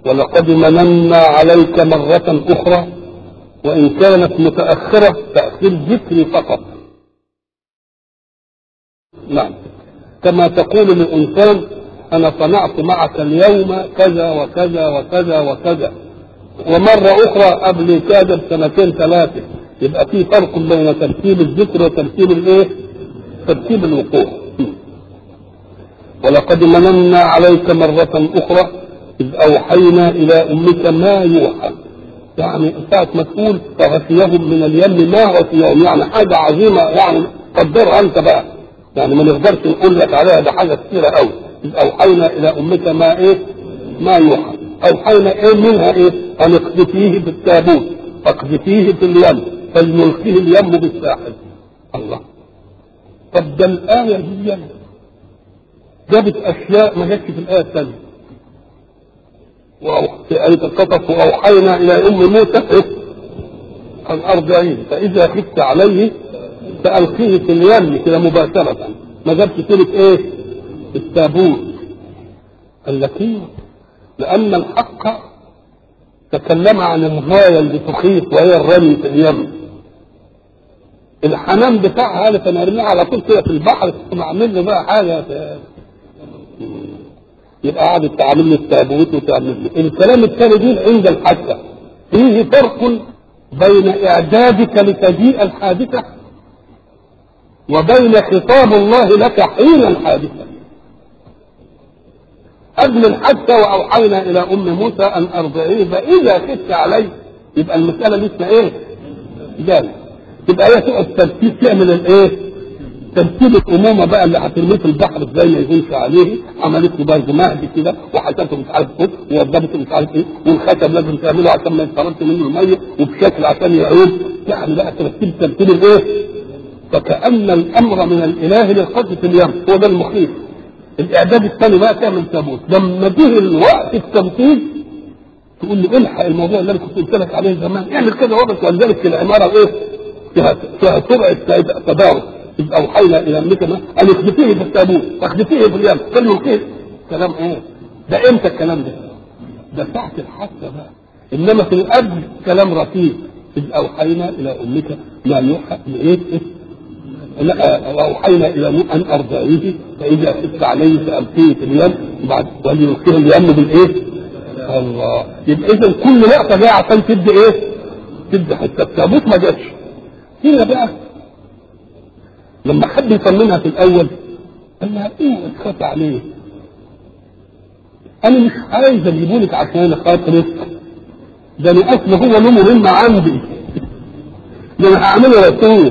ولقد مننا عليك مرة أخرى وإن كانت متأخرة تأخير ذكري فقط نعم كما تقول للإنسان أنا صنعت معك اليوم كذا وكذا وكذا وكذا ومرة أخرى قبل كذا بسنتين ثلاثة يبقى في فرق بين ترتيب الذكر وترتيب الإيه؟ ترتيب الوقوع ولقد مننا عليك مرة أخرى إذ أوحينا إلى أمك ما يوحى يعني ساعة ما تقول فغشيهم من اليم ما غشيهم يعني حاجة عظيمة يعني قدرها أنت بقى يعني ما نقدرش نقول لك عليها ده حاجة كثيرة قوي إذ أوحينا إلى أمك ما إيه ما يوحى أوحينا إيه منها إيه أن اقذفيه في التابوت اقذفيه في اليم فليلقيه اليم بالساحل الله طب ده الآية دي جابت أشياء ما جاتش في الآية الثانية في آية القصص وأوحينا إلى أم موسى إيه؟ أن أرضعيه فإذا خفت عليه فألقيه في اليم كده مباشرة ما جابش سيرة إيه؟ التابوت قال لك إيه؟ لأن الحق تكلم عن الغاية اللي تخيف وهي الرمي في اليم الحنان بتاعها قالت انا ارميها على طول كده في البحر ثم اعمل له بقى حاجه يبقى قعدت تعمل لي التابوت وتعمل لي الكلام الثاني دي عند الحادثه فيه فرق بين اعدادك لتجيء الحادثه وبين خطاب الله لك حين الحادثه قبل الحادثه واوحينا الى ام موسى ان ارضعيه فاذا خفت عليه يبقى المساله لسه ايه؟ جالس تبقى هي تقعد ترتيب تعمل الايه؟ ترتيب الامومه بقى اللي هترميه في البحر ازاي ما يهونش عليه عملت له برضه مهد كده وحسبته مش عارف ايه ووضبته مش عارف ايه والخشب لازم تعمله عشان ما يتطردش منه الميه وبشكل عشان يعود يعني بقى ترتيب ترتيب الايه؟ فكأن الامر من الاله للقدر في اليم هو ده المخيف الاعداد الثاني بقى تعمل تابوت لما جه الوقت التنفيذ تقول له الحق الموضوع اللي انا كنت قلت لك عليه زمان اعمل كده وبس ولذلك العماره ايه؟ فيها فيها سرعه تدارك إذ أوحينا إلى أمك أن اخذفيه في التابوت اخذفيه في اليم فليلقيه كلام إيه؟ ده إمتى الكلام ده؟ ده ساعة الحادثة بقى إنما في القبل كلام رفيق إذ أوحينا إلى أمك ما يوحى إيه؟ إيه؟ لا وأوحينا إلى أن أرضعيه فإذا خفت عليه فألقيه في اليم وبعد وليلقيه اليم بالإيه؟ الله يبقى إذا كل لقطة جاية عشان تدي إيه؟ تدي حتة التابوت ما جاتش هنا بقى لما حد يطمنها في الاول قال لها ايه تخاف عليه انا مش عايز اجيبه لك عشان خاطرك ده انا اصل هو له مهمه عندي ده انا هعمله رسول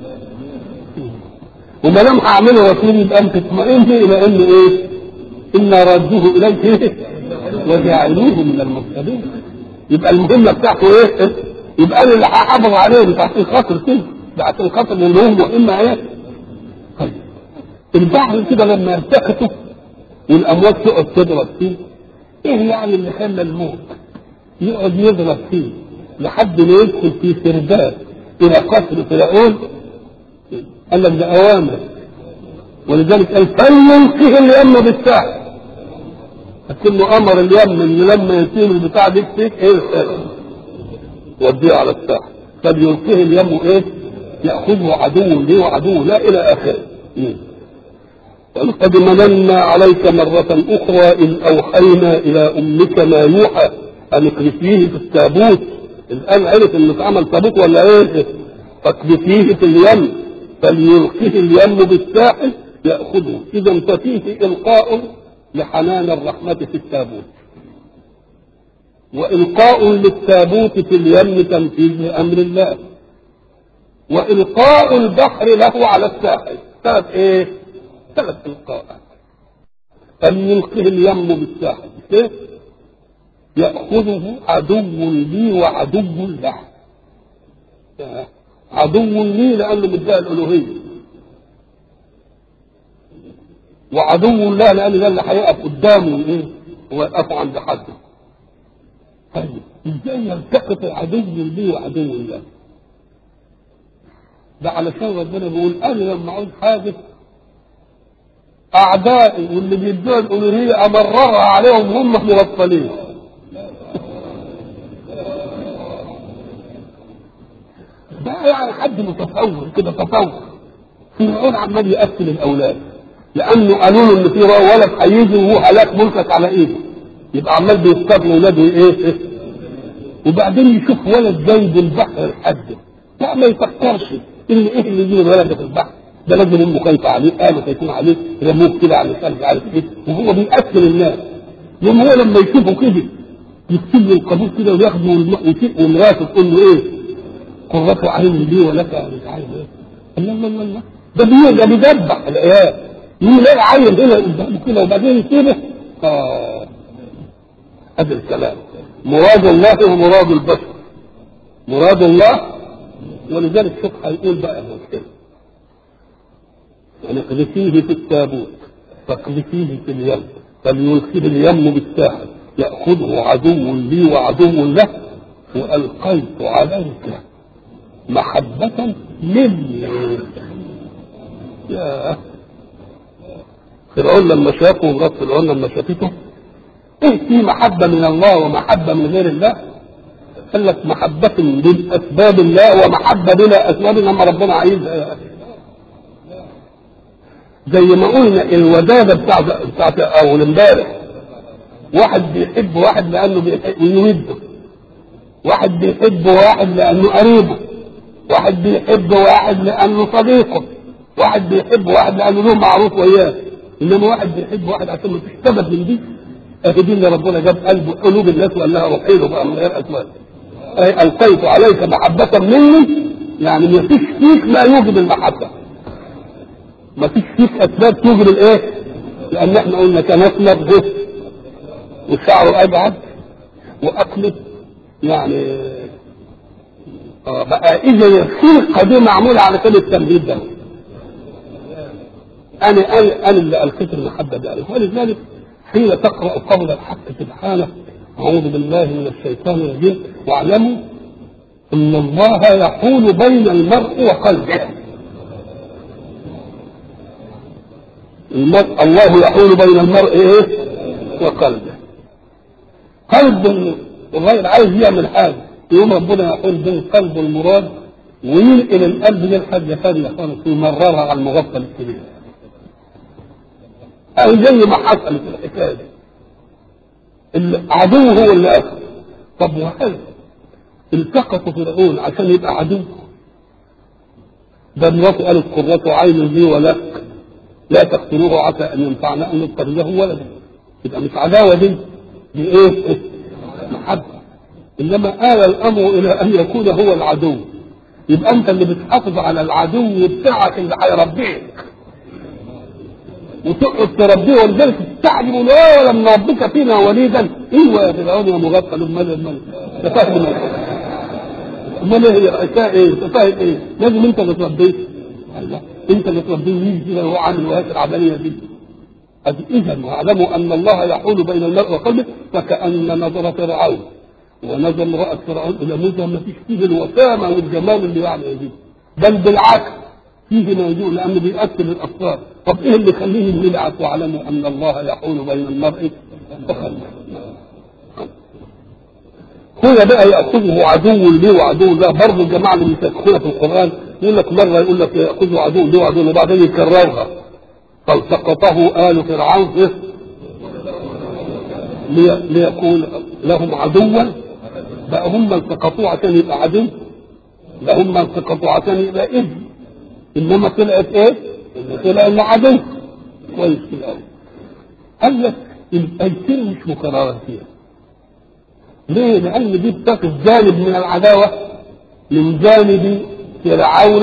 وما دام هعمله رسول يبقى انت تطمئن الى ان ايه؟ انا رادوه اليك ايه؟ وجعلوه من المرسلين يبقى المهمه بتاعته ايه؟ يبقى انا اللي هحافظ عليه مش عشان خاطر كده ده عشان خاطر ان هو مهمه ايه؟ طيب البحر كده لما يلتقطوا والامواج تقعد تضرب فيه ايه يعني اللي خلى الموت يقعد يضرب فيه لحد ما يدخل في سرداب الى قصر فرعون قال لك ده اوامر ولذلك قال فليلقه اليم بالساحل لكنه امر اليم ان لما يتم البتاع دي فيك ايه وديه على الساحل فليلقيه اليم ايه ياخذه عدو لي وعدو لا الى اخره ولقد مننا عليك مرة أخرى إذ أوحينا إلى أمك ما يوحى أن اقذفيه في التابوت الآن عرف إنه اتعمل تابوت ولا إيه؟ فاقذفيه في اليم فليلقيه اليم بالساحل يأخذه إذا ففيه إلقاء لحنان الرحمة في التابوت وإلقاء للتابوت في اليم تنفيذ أمر الله وإلقاء البحر له على الساحل ثلاث إيه؟ ثلاث إلقاءات أن يلقيه اليم بالساحل كيف؟ يأخذه عدو لي وعدو له عدو لي لأنه مدعي الألوهية وعدو الله لأن ده اللي هيقف قدامه إيه؟ ويقف عند حده طيب ازاي يلتقط عدو لي وعدو الله؟ ده علشان ربنا بيقول انا لما عاوز حاجه اعدائي واللي بيدعوا الالوهيه امررها عليهم هم مغفلين ده يعني حد متصور كده تصور فرعون عمال يقتل الاولاد لانه قالوا له ان في ولد هيجي وهو هلاك ملكك على ايده يبقى عمال بيصطاد اولاده ايه, إيه؟ وبعدين يشوف ولد جاي بالبحر لحد لا ما يفكرش ان ايه اللي يجيب الولد ده في البحر ده لازم امه خايفه عليه قامت خايفين عليه رموه كده على الثلج مش عارف ايه وهو بيقتل الناس يوم هو لما يشوفه كده يكتب له القبول كده وياخده ومراته تقول له ايه قرة عين لي ولك مش عارف ايه الله الله الله الله ده بيه ده بيدبح العيال يقول لا عين هنا قدامه كده وبعدين يسيبه اه هذا الكلام مراد الله ومراد البشر مراد الله ولذلك شوف هيقول بقى كده يعني اقذفيه في التابوت فاقذفيه في اليم فليلقيه اليم بالساحل يأخذه عدو لي وعدو له وألقيت عليك محبة مني يا فرعون لما شافه ومرات فرعون لما شافته ايه في محبة من الله ومحبة من غير الله قال لك محبة بالأسباب الله ومحبة بلا أسباب إنما ربنا عايزها زي ما قلنا الودادة بتاع بتاعت أول امبارح واحد بيحب واحد لأنه بيحب ويوده واحد بيحب واحد لأنه قريبه واحد بيحب واحد لأنه صديقه واحد بيحب واحد لأنه له معروف وياه إنما واحد بيحب واحد عشان ما فيش سبب من دي أهي دي اللي ربنا جاب قلب قلوب الناس وقال لها روحيله بقى من غير أسباب أي ألقيت عليك محبة مني يعني ما فيش فيك ما يوجب المحبة ما فيش فيك أسباب توجب الإيه؟ لأن إحنا قلنا كان أسمر جسم وشعره أبعد وأقلب يعني آه بقى إذا الخلقة دي معمولة على كل التمهيد ده أنا أنا أنا اللي ألقيت المحبة دي عليه ولذلك حين تقرأ قول الحق سبحانه أعوذ بالله من الشيطان الرجيم واعلموا أن الله يحول بين المرء وقلبه المرء الله يحول بين المرء إيه وقلبه قلب الراجل عايز يعمل حاجة يقوم ربنا يحول بين قلب المراد وينقل القلب دي لحد ثانية خالص ويمررها على المغفل الكبير أو زي ما حصل في الحكاية دي العدو هو اللي أخذ طب وهل التقطوا فرعون عشان يبقى عدو ده مراته قالت قرة عين لي ولك لا تقتلوه عسى ان ينفعنا ان نتخذه ولدا يبقى مش عداوه دي دي ايه؟ محبه انما آل الامر الى ان يكون هو العدو يبقى انت اللي بتحافظ على العدو بتاعك اللي هيربيك وتقعد تربيه ولذلك تستعجب لا ولم نربك فينا وليدا ايوه يا فرعون يا مغفل امال امال انت فاهم امال ايه العشاء ايه انت فاهم ايه لازم انت اللي تربيه الله انت اللي تربيه ويجي كده وهو عامل وهات العمليه دي اذا واعلموا ان الله يحول بين المرء وقلبه فكان نظر فرعون ونظر امراه فرعون الى موسى ما فيش فيه الوسامه والجمال اللي يعني دي بل بالعكس فيه ما يجوء لانه بيأكل الافكار طب ايه اللي يخليهم يلعب واعلموا ان الله يحول بين المرء وقلبه هنا بقى ياخذه عدو لي وعدو له برضه الجماعه اللي بيتكلموا في القران يقول لك مره يقول لك ياخذه عدو لي وعدو له وبعدين يكررها فالتقطه ال فرعون إيه؟ لي- ليكون لهم عدوا بقى هم التقطوه عشان يبقى عدو ده هم التقطوه عشان يبقى ابن انما طلعت ايه؟ إن طلع انه عدو كويس في الاول قال لك الايتين مش مكررتين ليه؟ لأن دي بتقف جانب من العداوة من جانب فرعون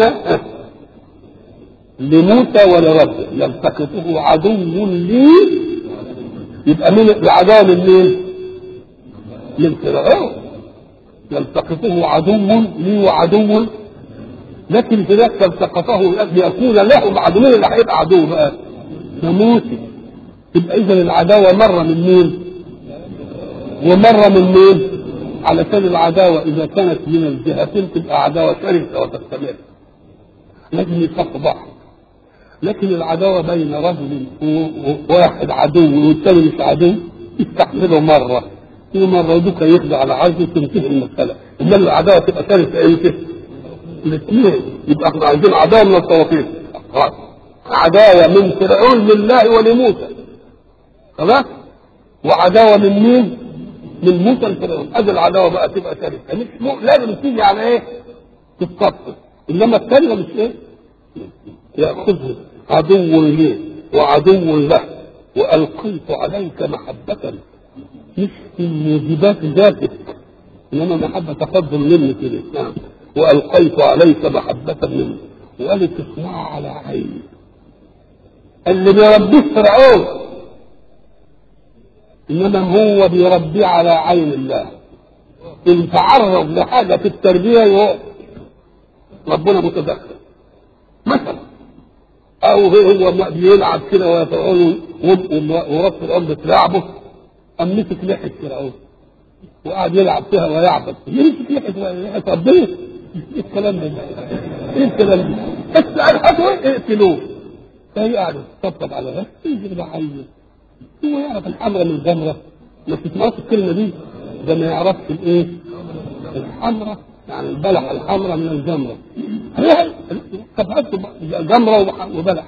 لموسى ولربه يلتقطه عدو لي يبقى من العداوة من مين؟ من فرعون يلتقطه عدو لي وعدو لكن هناك التقطه ليكون لهم عدو مين اللي هيبقى عدو بقى؟ ده موسى يبقى إذا العداوة مرة من مين؟ ومرة من مين؟ علشان العداوة إذا كانت من الجهتين تبقى عداوة شرسة وتستمر. لازم يصفوا بعض. لكن العداوة بين رجل وواحد عدو والثاني مش عدو يستحمله مرة. في مرة ودوك يخدع على عرضه تنتهي المسألة. إنما العداوة تبقى شرسة إمتى؟ الاثنين يبقى احنا عايزين عداوه من الطرفين خلاص عداوه من فرعون لله ولموسى خلاص وعداوه من مين؟ من موسى لفرعون ادي العداوه بقى تبقى ثالثه مش مو... لازم تيجي على ايه؟ تتفصل انما الثانيه مش ايه؟ ياخذه عدو لي وعدو له والقيت عليك محبه مش في موجبات ذاتك انما محبه تفضل مني كده نعم والقيت عليك محبه مني وقال تسمع على عيني اللي بيربيه فرعون انما هو بيربيه على عين الله ان تعرض لحاجه في التربيه يقف ربنا متدخل مثلا او هو بيلعب كده ويفرعون ورب فرعون بتلعبه قام مسك لحيه فرعون وقعد يلعب فيها ويعبد يمسك لحيه لحيه ربنا ايه الكلام ده؟ ايه الكلام ده؟ بس هاتوا اقتلوه فهي قاعده تطبطب على غيره يجي ده عيل هو يعرف الحمرة من الجمرة ما تسمعش الكلمة دي ده ما يعرفش الايه؟ الحمرة يعني البلح الحمرة من الجمرة هي كفته جمرة وبلح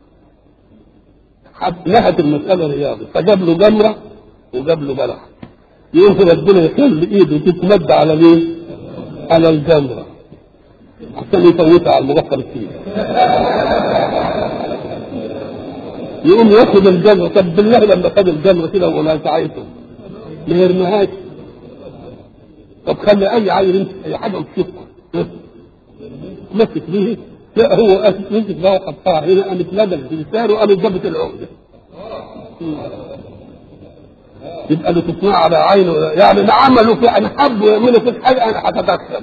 نهت المسألة رياضي فجاب له جمرة وجاب له بلح يقول ربنا يخلي ايده تتمد على مين؟ على الجمرة عشان يفوتها على المغفر فيه يقوم ياخد الجمرة طب بالله لما خد الجمرة كده ولا ساعته ما يرميهاش طب خلي اي عيل يمسك اي حاجه وتشوفها مسك به لا هو مسك بقى وحطها هنا قامت لدغ في لسانه وقامت جابت العقده يبقى اللي تصنع على عينه يعني ما عملوا في ان حبوا يعملوا فيك حاجه انا هتدخل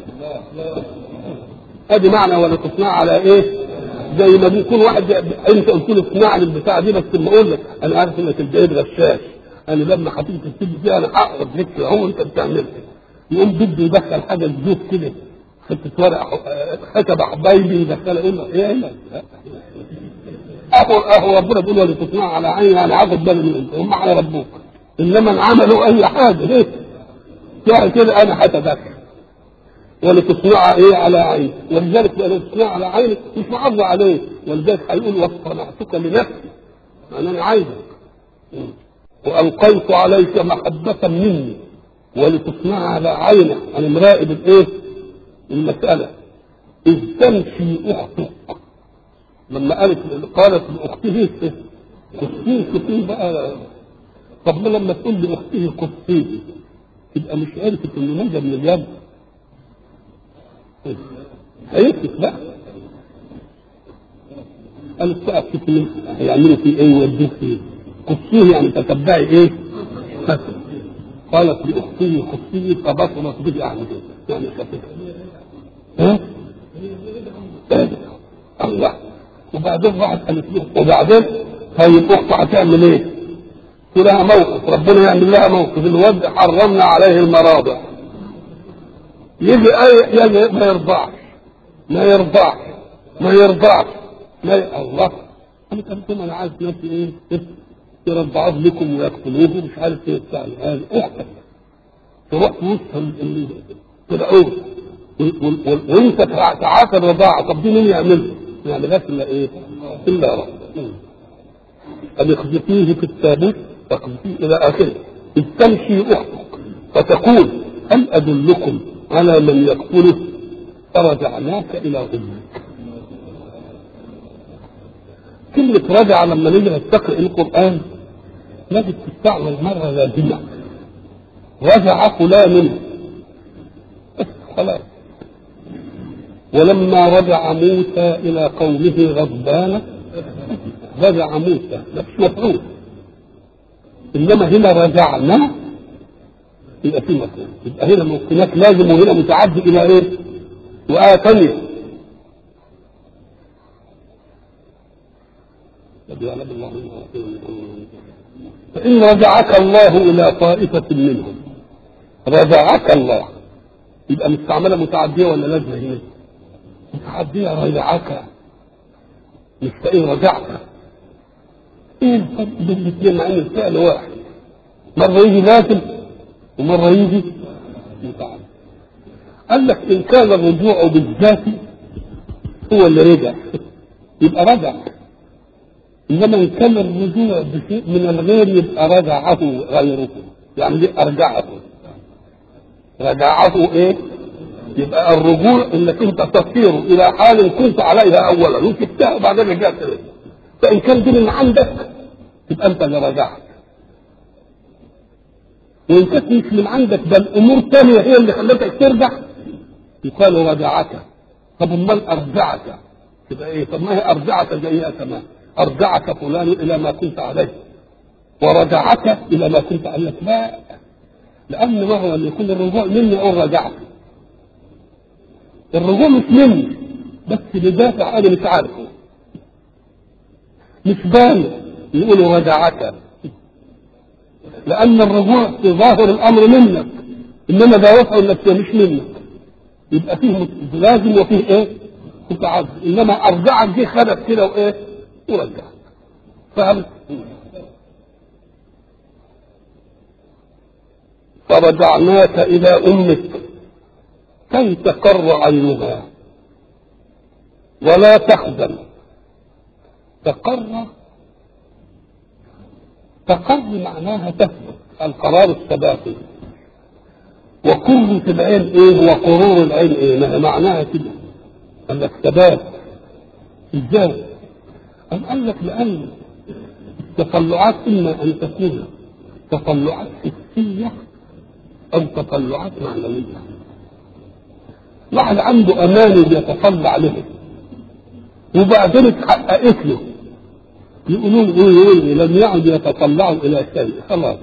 ادي معنى ولا تصنع على ايه؟ زي ما بيكون واحد انت قلت له اصنع لي البتاع دي بس لما اقول لك انا عارف انك الجايب غشاش انا لما حطيت السيب دي انا هقرب لك هو انت بتعملها يقوم بده يدخل حاجه جديد كده حته ورق خشب حبايبي يدخلها يقول له ايه ايه اهو اهو ربنا بيقول ولا تصنع على عيني انا هاخد بالي من انت هم على ربوك انما ان عملوا اي حاجه ايه يعني كده انا هتدخل ولتصنع ايه على عيني ولذلك ولتصنع على عيني مش معرض عليه ولذلك هيقول واصطنعتك لنفسي انا انا عايزك والقيت عليك محبه مني ولتصنع على عينك انا مراقب الايه المساله اذ تمشي اختك لما قالت قالت لاخته قصيه قصيه بقى طب ما لما تقول لاخته قصيه تبقى مش عرفت انه نجا من اليد هيكتب بقى قالت بقى كتير هيعملوا فيه ايه ويودوه فيه قصيه يعني تتبعي ايه مثلا قالت لاخته قصيه فبصرت به عن يعني خفيفه ها الله وبعدين راحت قالت له وبعدين هي الاخت هتعمل ايه؟ لها موقف ربنا يعمل لها موقف الواد حرمنا عليه المراضع يجي اي يجي ما يرضعش ما يرضعش ما يرضعش ما ي... الله انا قلت انا عارف نفسي ايه يرضعوه لكم ويقتلوه مش عارف ايه بتاع هذه اختك تروح في وسط تدعوه وانت تعافى الرضاعه طب دي مين يعملها؟ ما يعملهاش الا ايه؟ الا رب أن اخذفيه في التابوت فاخذفيه إلى آخره إذ تمشي أختك فتقول هل أدلكم على من يقتله فرجعناك إلى أمك كلمة رجع لما نيجي نستقرأ القرآن نجد تستعمل مرة لازمة رجع فلان خلاص ولما رجع موسى إلى قومه غضبان رجع موسى مش مفعول انما هنا رجعنا يبقى في مفعول يبقى هنا هناك لازم وهنا متعدي الى ايه؟ وآية ثانية فإن رجعك الله إلى طائفة منهم رجعك الله يبقى مستعملة متعدية ولا لازمة هنا؟ متعدية رجعك مش فإن رجعت ايه الفرق بين الاثنين مع ان الفعل واحد مرة يجي لازم ومرة يجي متعدي قال لك ان كان الرجوع بالذات هو اللي رجع يبقى رجع انما ان كان الرجوع بشيء من الغير يبقى رجعه غيره يعني دي ارجعه رجعه ايه يبقى الرجوع انك انت تصير الى حال كنت عليها اولا وسبتها وبعدين رجعت اليه فان كان دي من عندك يبقى انت اللي رجعت وان كانت مش من عندك بل امور ثانيه هي اللي خلتك ترجع يقال رجعك طب امال ارجعك تبقى ايه طب ما هي ارجعك زيها كمان ارجعك فلان الى ما كنت عليه ورجعك الى ما كنت عليه لا لان ما هو ان يكون الرجوع مني او رجعك الرجوع مش مني بس بدافع انا مش عارفه مش بان يقولوا رجعك لان الرجوع في ظاهر الامر منك انما دوافع النفسيه مش منك يبقى فيه لازم وفيه ايه متعذر انما ارجعك دي خدت كده وايه ورجعك فهمت فرجعناك الى امك كي تقر عينها ولا تحزن تقر تقر معناها تثبت القرار الثباتي وقرة العين ايه وقرور العين ايه ما معناها كده قال لك ثبات ازاي أم قال لك لأن التطلعات إما أن تكون تطلعات حسية أو تطلعات معنوية واحد عنده أماني بيتطلع له وبعدين اتحققت له يقولون يقولون لم يعد يتطلعوا إلى شيء خلاص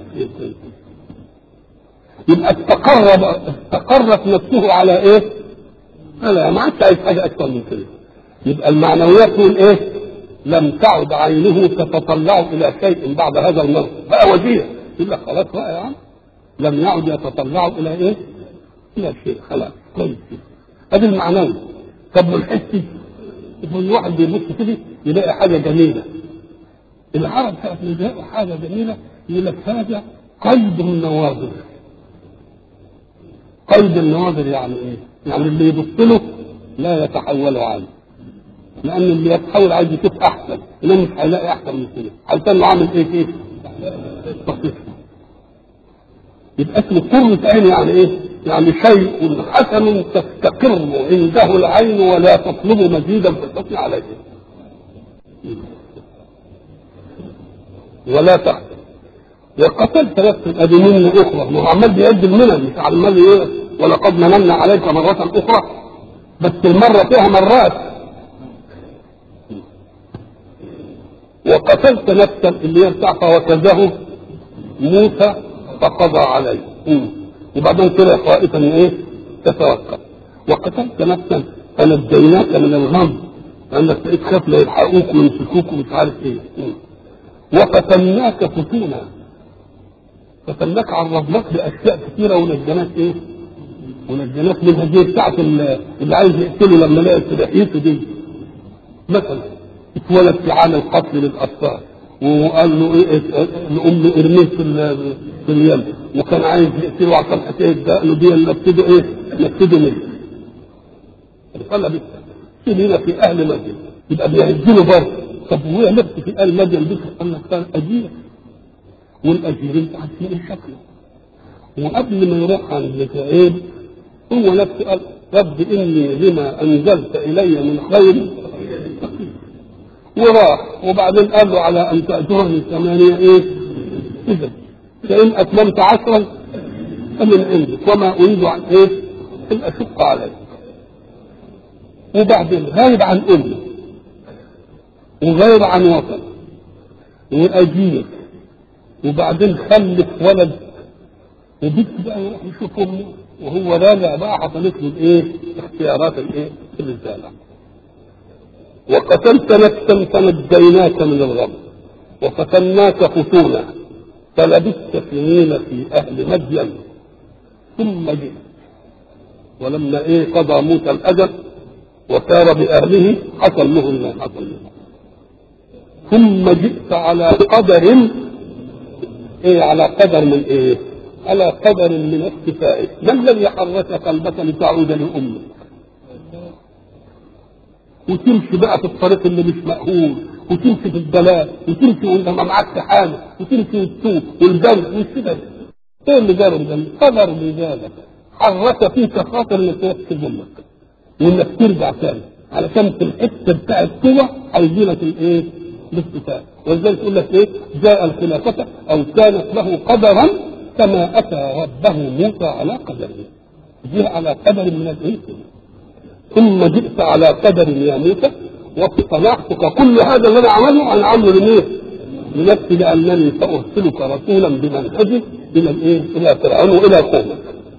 يبقى استقر استقرت نفسه على ايه؟ على ما عادش عايز حاجه اكثر من كده يبقى المعنويات تقول ايه؟ لم تعد عينه تتطلع الى شيء بعد هذا الموت بقى وجيه يقول لك خلاص بقى يا عم لم يعد يتطلع الى ايه؟ الى شيء خلاص كويس ادي المعنوي طب والحسي يقول الواحد بيبص كده يلاقي حاجه جميله العرب ساعة ما يلاقوا حاجه جميله يقول لك هذا قيد النواظر قيد النواظر يعني ايه؟ يعني اللي يبص له لا يتحول عنه لان اللي يتحول عايز يشوف احسن انما مش هيلاقي احسن من كده هيكون له عامل ايه فيه؟ بسيط يبقى اسمه قرة عين يعني ايه؟ يعني شيء حسن تستقر عنده العين ولا تطلب مزيدا في الحكم عليه ولا تحزن وقتلت نفسا ادي منه اخرى ما هو عمال بيعد المنن مش عمال ايه ولقد مننا عليك مرة اخرى بس المرة فيها مرات وقتلت نفسا اللي هي بتاع فوكزه موسى فقضى عليه وبعدين طلع خائفا ايه تتوكل وقتلت نفسا فنجيناك من الغم لانك بقيت خاف لا يلحقوك ويمسكوك ومش عارف ايه وفتناك فتونا فتناك عرضناك باشياء كثيره ونجيناك ايه ونجيناك من هذه بتاعت اللي عايز يقتله لما لقى سلاحيته دي مثلا اتولد في عام القتل للاطفال وقال له ايه لامه ارميه في في اليم وكان عايز يقتله عشان حكايه دقنه دي اللي ابتدوا ايه؟ نبتدوا منه. قال بك سنين في اهل مدين يبقى بيهزله برضه طب وهو نفسه في اهل مدين بس قال لك كان اجير والاجير انت عارفين ايه شكله وقبل ما يروح عند شعيب هو نفسه قال رب اني لما انزلت الي من خير وراح وبعدين قال له على ان تاجرني ثمانيه ايه؟ اذا فان اتممت عشرا فمن عندك وما اريد عن ايه؟ ان اشق عليك وبعدين غايب عن امه وغايب عن وطن واجير وبعدين خلف ولد وبيت بقى يروح يشوف امه وهو راجع بقى حصلت له الايه؟ اختيارات الايه؟ الرساله وقتلت نفسا فنجيناك من الغم وفتناك فتونا فلبثت سنين في اهل مدين ثم جئت ولما ايه قضى موسى الاجل وسار باهله حصل له ما حصل له ثم جئت على قدر ايه على قدر من ايه على قدر من اكتفائك ما الذي حرك قلبك لتعود لامك وتمشي بقى في الطريق اللي مش مأهول وتمشي في الضلال وتمشي وانت ما معكش حاجه وتمشي والسوق والبرد والشدة ايه اللي جرى ده؟ قدر لذلك حرك فيك خاطر انك توكل امك وانك ترجع تاني علشان في الحته بتاع القوه هيجي لك الايه؟ الاستفاده ولذلك يقول لك ايه؟ جاء الخلافه او كانت له قدرا كما اتى ربه موسى على قدره. جاء على قدر من الايه؟ ثم جئت على قدر يا موسى واصطنعتك كل هذا اللي انا عمله انا عامله لمين؟ لنفسي لانني سارسلك رسولا بمنهجي الى الايه؟ الى فرعون والى قومك.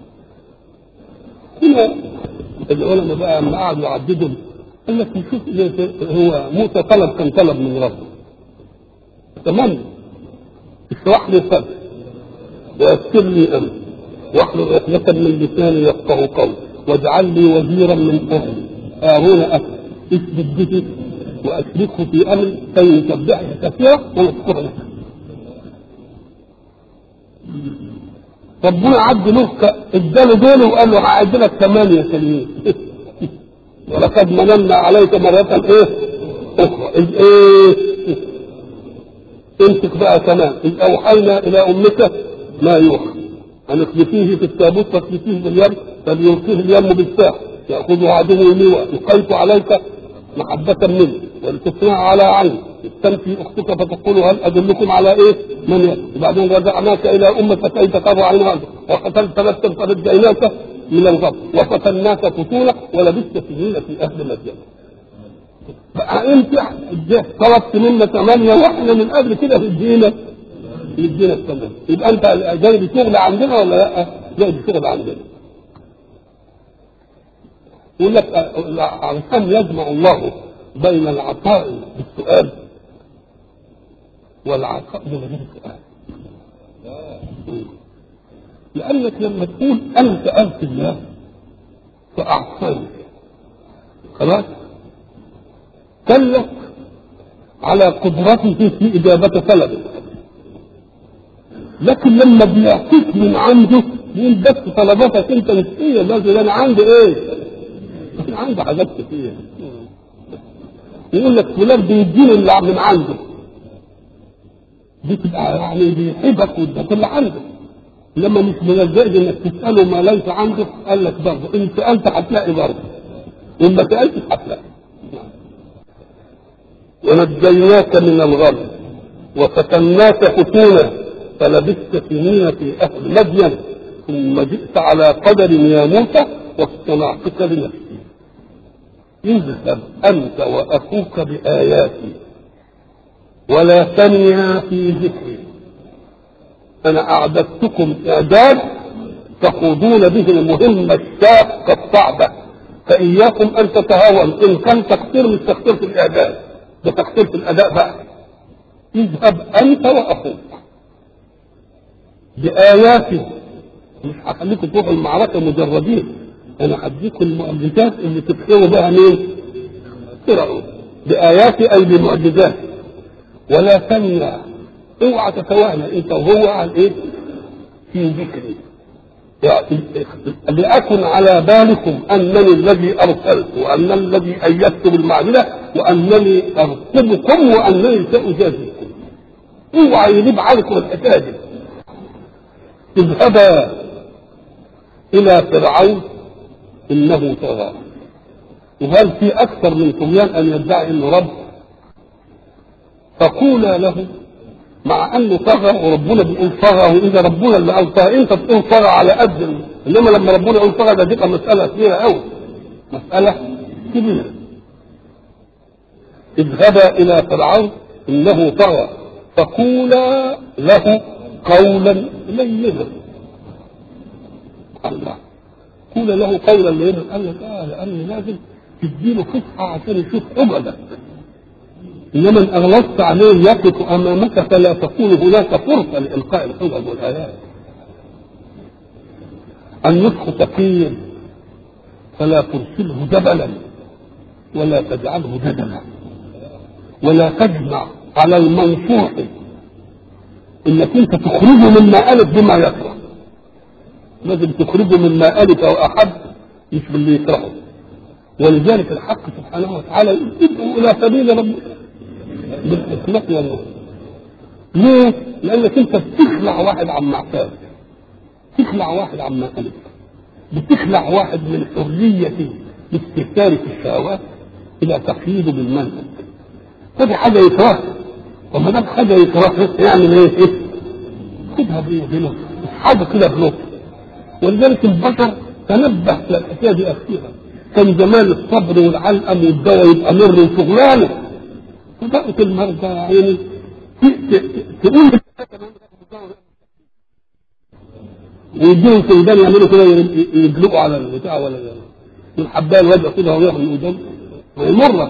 هنا العلماء بقى لما قعدوا يعددوا قال لك نشوف هو موسى طلب كان طلب من ربه. تمام اشرح لي صدري ويسر لي امري واحلل عقدة من لساني يفقه قولي واجعل لي وزيرا من اهلي هارون اخي اسجد به واشركه في امري كي نسبحك كثيرا ونذكرك ربنا عد له اداله دول وقال له هعد لك ثمانية سنين ولقد مننا عليك مرة ايه اخرى اذ ايه امسك بقى كمان اذ اوحينا الى امك ما يوحى ان اخلفيه في التابوت فاخلفيه باليم فليلقيه اليم بالساحل ياخذه عدو لواء القيت عليك محبة مني ولتصنع على عيني تمشي اختك فتقول هل ادلكم على ايه؟ من يأتي وبعدين رجعناك الى امك كي تقر عينها وقتلت نفسا فرجعناك من الغضب وفتناك فتونا ولبثت سنين في اهل مدين. فانت طلبت منا ثمانيه واحنا من قبل كده في الدينه يدينا الثمانيه يبقى انت جاي بشغل عندنا ولا لا؟ جاي بشغل عندنا. يقول لك علشان يجمع الله بين العطاء بالسؤال والعطاء من غير سؤال لأنك لما تقول أنا سألت الله فأعطاني خلاص دلك على قدرته في إجابة طلبك لكن لما بيعطيك من عنده يقول بس طلباتك انت مش هي لازم انا عندي ايه؟ انا عندي حاجات كتير يقول لك فلان بيديني اللي من عنده دي تبقى يعني بيحبك واداك اللي عنده لما مش من الجائز انك تساله ما ليس عنده قال لك برضه ان سالت هتلاقي برضه وان ما سالتش هتلاقي ونجيناك من الغم وفتناك فتونا فلبثت سنين في اهل مدين ثم جئت على قدر يا موسى واصطنعتك لنفسي اذهب انت واخوك باياتي ولا تنيا في ذكري انا اعددتكم اعداد تخوضون به المهمه الشاقه الصعبه فاياكم ان تتهاون ان كان تقصير مش تقصير في الاعداد ده تقصير في الاداء بقى اذهب انت واخوك باياتي مش هخليكم تروحوا المعركه مجردين انا هديكم المعجزات اللي تبحروا بها مين؟ فرعون باياتي اي بمعجزات ولا تمنع اوعى تتوانى انت وهو عن ايه؟ في ذكري يعني لأكن على بالكم أنني الذي أرسلت وأنني الذي أيدت بالمعدلة وأنني أرقبكم وأنني سأجازيكم اوعى يجيب عليكم الحكاية دي اذهبا إلى فرعون إنه طغى وهل في أكثر من طغيان أن يدعي إنه رب فقولا له مع انه طغى وربنا بيقول طغى واذا ربنا اللي قال طغى انت بتقول طغى على قد انما لما ربنا يقول طغى ده تبقى مساله كبيره قوي مساله كبيره اذهبا الى فرعون انه طغى فقولا له قولا لينا الله قول له قولا لينا قال لك اه لان لازم تديله فسحه عشان يشوف عبدك انما ان اغلظت عليه يقف امامك فلا تكون هناك فرصه لالقاء الحجج والايات النطق ثقيل فلا ترسله جبلا ولا تجعله جدلا ولا تجمع على المنصوح انك انت تخرجه مما الف بما يكره لازم تخرجه مما الف او احب مش باللي يكرهه ولذلك الحق سبحانه وتعالى يقول ادعوا الى سبيل ربك بالحكمة والنور ليه؟ لانك انت بتخلع واحد عن معتاد تخلع واحد عن مكانك بتخلع واحد من حريته باستهتار في الشهوات الى تقييده بالمنهج فدي حاجه يكرهها وما دام حاجه يكرهها يعمل ايه؟ إيه؟ خدها بايه؟ بلطف حاجه كده بلطف ولذلك البشر تنبه للحكايه دي اخيرا كان زمان الصبر والعلقم والدواء يبقى مر وشغلانه فبقت المرضى يا عيني تقول ويديهم سيدان يعملوا كده يدلقوا على البتاع ولا الحبايه الوجه كده وياخد من قدام ويمر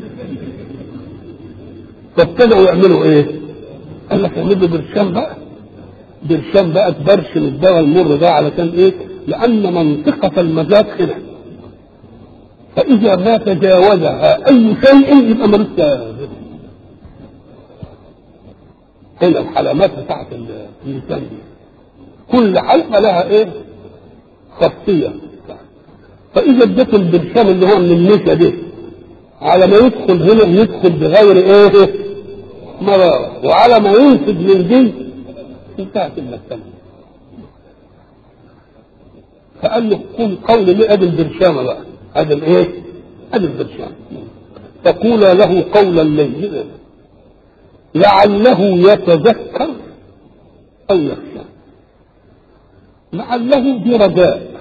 فابتدأوا يعملوا ايه؟ قال لك اعملوا برشام بقى برشام بقى تبرشم الدواء المر ده علشان ايه؟ لأن منطقة المزاج هنا فإذا ما تجاوزها أي شيء يبقى ملوش هنا الحلمات بتاعت اللسان دي كل حلقة لها ايه؟ خاصية فإذا اديت البرشام اللي هو من النشا دي على ما يدخل هنا يدخل بغير ايه؟ مرارة وعلى ما ينفذ من دي انتهت المسألة فقال له قل قول لي ادي البرشامة بقى ادي الايه؟ ادي البرشامة فقولا له قولا لينا لعله يتذكر او يخشى لعله دي رجاء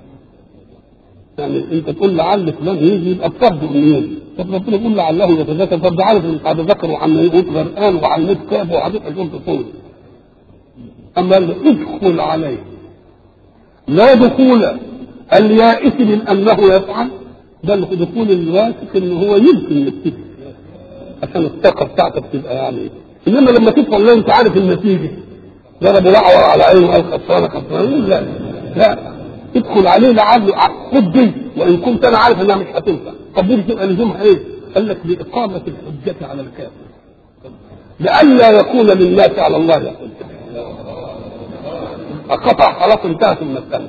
يعني انت تقول لعل فلان يجي يبقى بفرض منين طب ربنا يقول لعله يتذكر طب ده عارف انت هتذكر وعم يقول غرقان وعلى الموت كاب وهتبقى يوم تطول اما قال له ادخل عليه لا دخول اليائس من انه يفعل بل دخول الواثق ان هو يمكن يبتدي عشان الطاقه بتاعتك تبقى يعني انما لما تدخل لا انت عارف النتيجه ضرب لعور على عينه وقال خسرانه خسرانه لا لا ادخل عليه لعله خد دي وان كنت انا عارف انها مش هتنفع طب دي تبقى لزومها ايه؟ قال لك لاقامه الحجه على الكافر لئلا يكون للناس على الله حجه فقطع خلاص انتهت المساله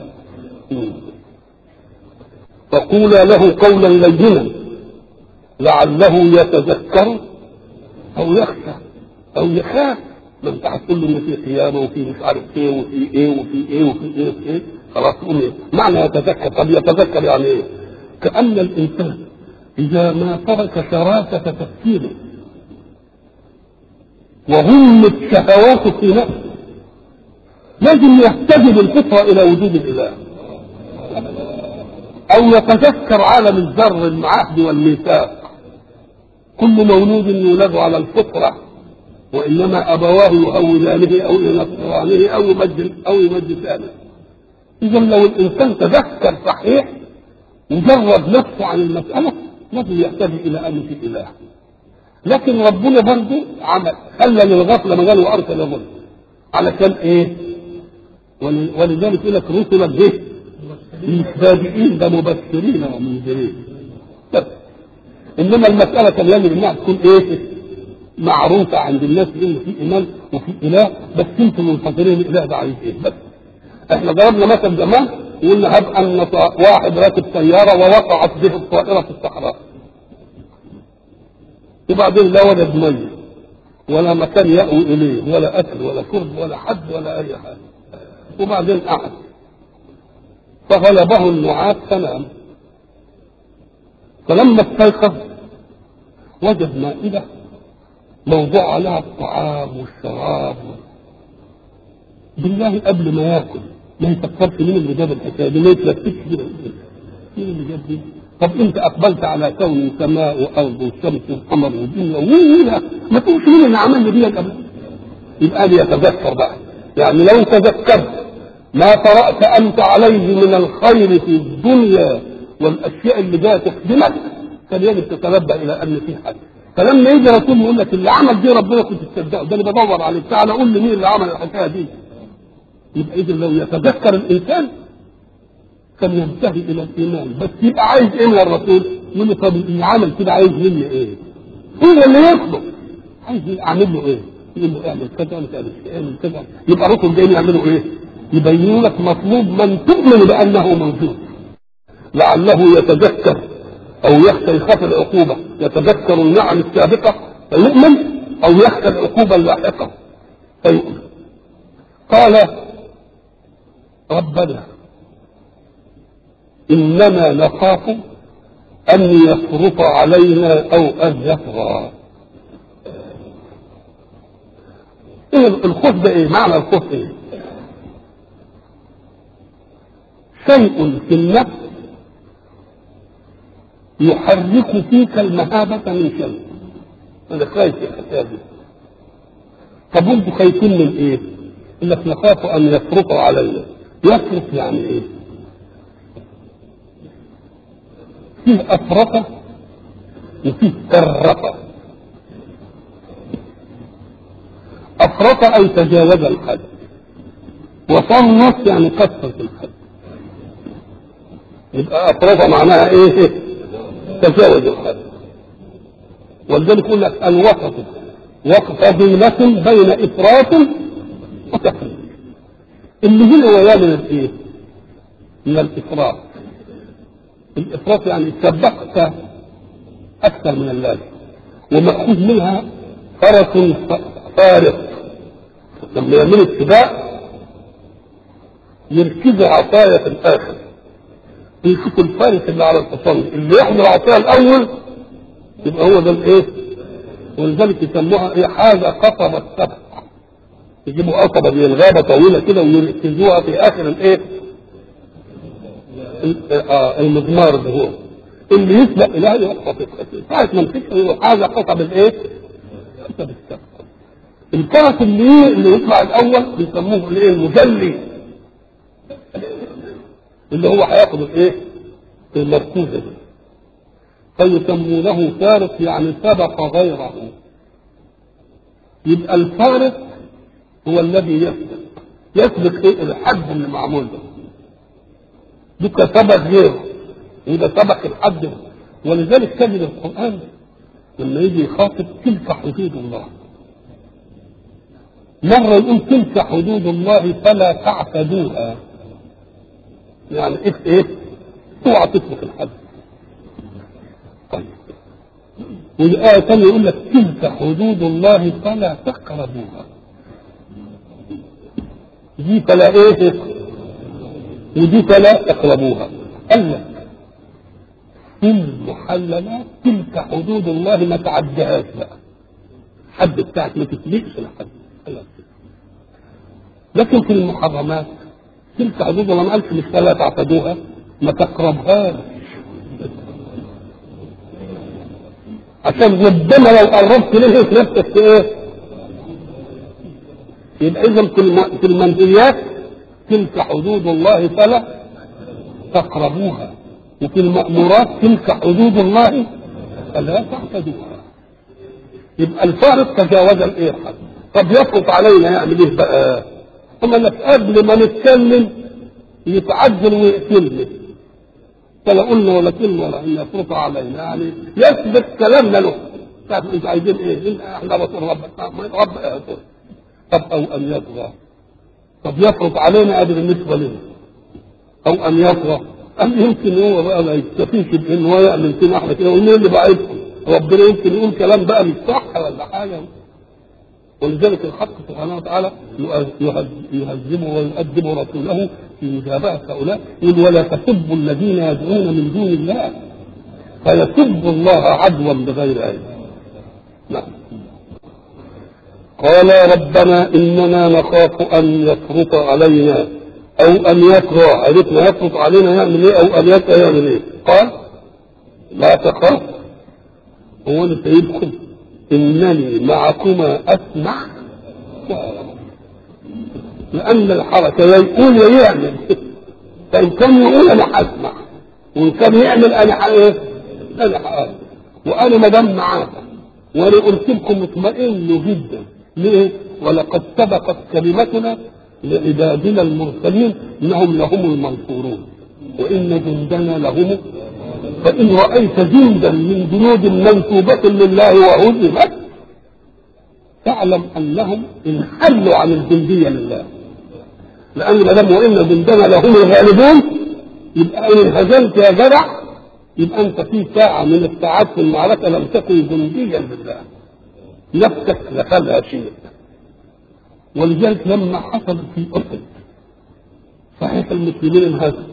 فقولا له قولا لينا لعله يتذكر او يخشى او يخاف ما انت هتقول له ان في قيامه وفي مش عارف ايه وفي ايه وفي ايه وفي ايه وفي ايه خلاص تقول ايه معنى يتذكر طب يتذكر يعني ايه كان الانسان اذا ما ترك شراسه تفكيره وهمت شهواته في نفسه لازم يهتدي بالفطره الى وجود الاله او يتذكر عالم الذر العهد والميثاق كل مولود يولد على الفطره وانما ابواه يهودانه او ينصرانه او يمجد او يمجدانه اذا لو الانسان تذكر صحيح وجرد نفسه عن المساله لازم يحتاج الى ان في اله لكن ربنا برضه عمل خلى للغفله مجال وارسل ظلم علشان ايه؟ ولذلك يقول لك رسلا به السابقين ده مبشرين ومنذرين بس انما المساله كان يجب انها تكون ايه؟ معروفه عند الناس ان في ايمان وفي اله بس انتم منتظرين الاله ده عايز ايه بس احنا ضربنا مثل زمان وقلنا هب ان واحد راكب سياره ووقعت به الطائره في الصحراء وبعدين لا وجد ميه ولا مكان يأوي إليه ولا أكل ولا شرب ولا حد ولا أي حاجة وبعدين قعد فغلبه النعاس فنام فلما استيقظ وجد مائدة موضوع عليها الطعام والشراب بالله قبل ما ياكل ما يفكرش مين اللي جاب الحكايه دي ما يتلفتش كده مين اللي جاب دي طب انت اقبلت على كون سماء وارض وشمس وقمر ودنيا ومين ما تقولش مين اللي عمل لي دي قبل يبقى لي يتذكر بقى يعني لو تذكرت ما قرأت أنت عليه من الخير في الدنيا والأشياء اللي جاية تخدمك كان يجب تتنبأ إلى أن في حد فلما يجي رسول يقول لك اللي عمل دي ربنا كنت تصدقه ده انا بدور عليه تعالى قول لي مين اللي عمل الحكايه دي يبقى اذا لو يتذكر الانسان كان ينتهي الى الايمان بس يبقى عايز ايه من الرسول؟ يقول له طب اللي عمل كده عايز مني ايه؟ هو اللي يطلب عايز اعمل له ايه؟ يقول له اعمل كذا اعمل كذا اعمل كذا يبقى الرسل جايين يعملوا ايه؟ يبينوا لك مطلوب من تؤمن بانه موجود لعله يتذكر او يخشى يخاف العقوبه يتذكر النعم السابقه فيؤمن او يخشى العقوبه اللاحقه فيؤمن قال ربنا اننا نخاف ان يفرط علينا او ان يطغى ايه الخوف ده ايه معنى الخوف ايه شيء في النفس يحرك فيك المهابة من شيء أنا خايف يا حسابي طب انتوا خايفين من ايه؟ يقول لك نخاف ان يفرطوا علينا يفرط يعني ايه؟ فيه افرطه وفيه فرطه افرط اي تجاوز الحد وصنف يعني كثر في الحد يبقى افرط معناها ايه؟ تجاوز الحد ولذلك يقول لك الوسط وقت ظلمة بين إفراط وتفريط اللي هنا وياه من الإيه؟ من الإفراط الإفراط يعني سبقت أكثر من اللازم ومأخوذ منها فرس فارق لما يعمل اتباع يركز عصاية في الآخر يشوف الفارس اللي على الحصان اللي ياخد العصاية الأول يبقى هو ده الإيه؟ ولذلك يسموها ايه حاجه قصبة السبع يجيبوا قصبة دي الغابة طويلة كده ويركزوها في آخر الإيه؟ آه المزمار اللي هو اللي يسبق إليها يوقف ساعة ما مسكها يبقى حاجة قصب الإيه؟ قصب السبع الفرس اللي اللي يطلع الأول بيسموه الإيه؟ المجلي اللي هو هياخد الإيه؟ المركوزة دي فيسمونه فارس يعني سبق غيره يبقى الفارس هو الذي يسبق يسبق ايه الحد اللي معمول ده بك سبق غيره يبقى سبق الحد ولذلك تجد القرآن لما يجي يخاطب تلك حدود الله مرة يقول تلك حدود الله فلا تعتدوها يعني ايه ايه اوعى تسبق الحد طيب والآية الثانية يقول لك تلك حدود الله فلا تقربوها دي فلا ايه ودي فلا تقربوها قال لك في المحللات تلك حدود الله ما تعدهاش بقى حد بتاعك ما تسبقش لحد لكن في المحرمات تلك حدود الله ما قالش مش فلا تعتدوها ما تقربهاش عشان ربما لو قربت ليه في نفسك ايه؟ يبقى اذا في المنزليات تلك حدود الله فلا تقربوها وفي المأمورات تلك حدود الله فلا تعتدوها يبقى الفارق تجاوز الايه حد طب يفرط علينا يعمل ايه بقى؟ هم لك قبل ما نتكلم يتعجل ويقتلني فلا قلنا ولا كلمه ولا ان يفرط علينا يعني يثبت كلامنا له تعرف انتوا عايزين ايه؟ احنا رسول رب رب يقول طب او ان يطغى طب يفرط علينا ادي بالنسبه لنا او ان يطغى أم يمكن هو بقى ما يكتفيش بان هو يعمل فينا احنا كده ومين اللي بعيدكم؟ ربنا يمكن يقول كلام بقى مش صح ولا حاجه ولذلك الحق سبحانه وتعالى يهذبه ويؤدب رسوله في مجابهة هؤلاء يقول ولا تسبوا الذين يدعون من دون الله فيسبوا الله عدوا بغير علم نعم قال ربنا اننا نخاف ان يفرط علينا او ان يطغى عرفنا يفرط علينا يعمل ايه او ان يطغى يعمل ايه قال لا تخاف هو انا سيدكم انني معكما اسمع وارى لان الحركه يا يقول يا يعمل فان كان يقول انا هسمع وان كان يعمل انا ايه انا هقابل وانا ما دام معاك وانا قلت لكم اطمئنوا جدا ليه؟ ولقد سبقت كلمتنا لعبادنا المرسلين انهم لهم المنصورون وان جندنا لهم فإن رأيت جندا من جنود منسوبة لله وهزمت فاعلم أنهم انحلوا عن الجندية لله لأن ما دام وإن جندنا لهم الغالبون يبقى إن انهزمت يا جدع يبقى انت في ساعة من الساعات في المعركة لم تكن جنديا بالله نفسك دخلها شيء ولذلك لما حصل في أحد صحيح المسلمين انهزموا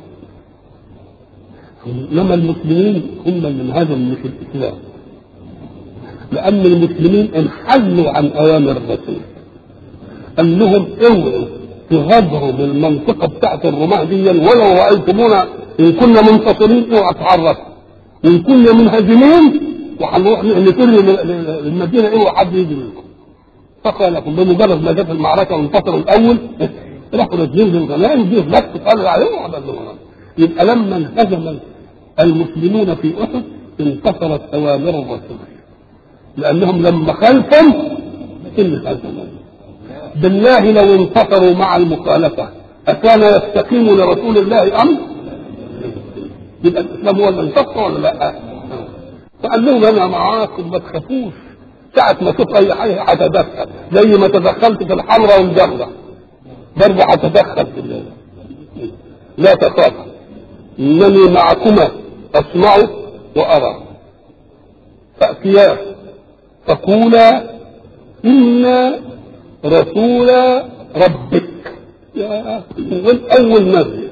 انما المسلمين هم اللي انهزموا مش الاسلام لان المسلمين انحلوا عن اوامر الرسول قال لهم اوعوا تغادروا بالمنطقه بتاعت الرماة دي ولو رايتمونا ان كنا منتصرين اوعى تعرفوا وان كنا منهزمين وهنروح نفر المدينه اوعى حد يجي منكم فقال لكم بمجرد ما جت المعركه وانتصروا الاول راحوا نازلين بالغنائم دي بس قال عليهم وعبدوا يبقى لما انهزم المسلمون في احد انتصرت اوامر الرسول لانهم لما خلفوا انهزموا بالله لو انتصروا مع المخالفه اكان يستقيم لرسول الله امر يبقى الاسلام هو اللي انتصر ولا لا؟ فقال لهم انا معاكم ما تخافوش ساعة ما تشوف أي حاجة هتدخل زي ما تدخلت في الحمراء والجمرة برضه هتدخل في الليل لا تخاف إنني معكما أسمع وأرى فأتياه فقولا إنا رسول ربك يا من أول نبي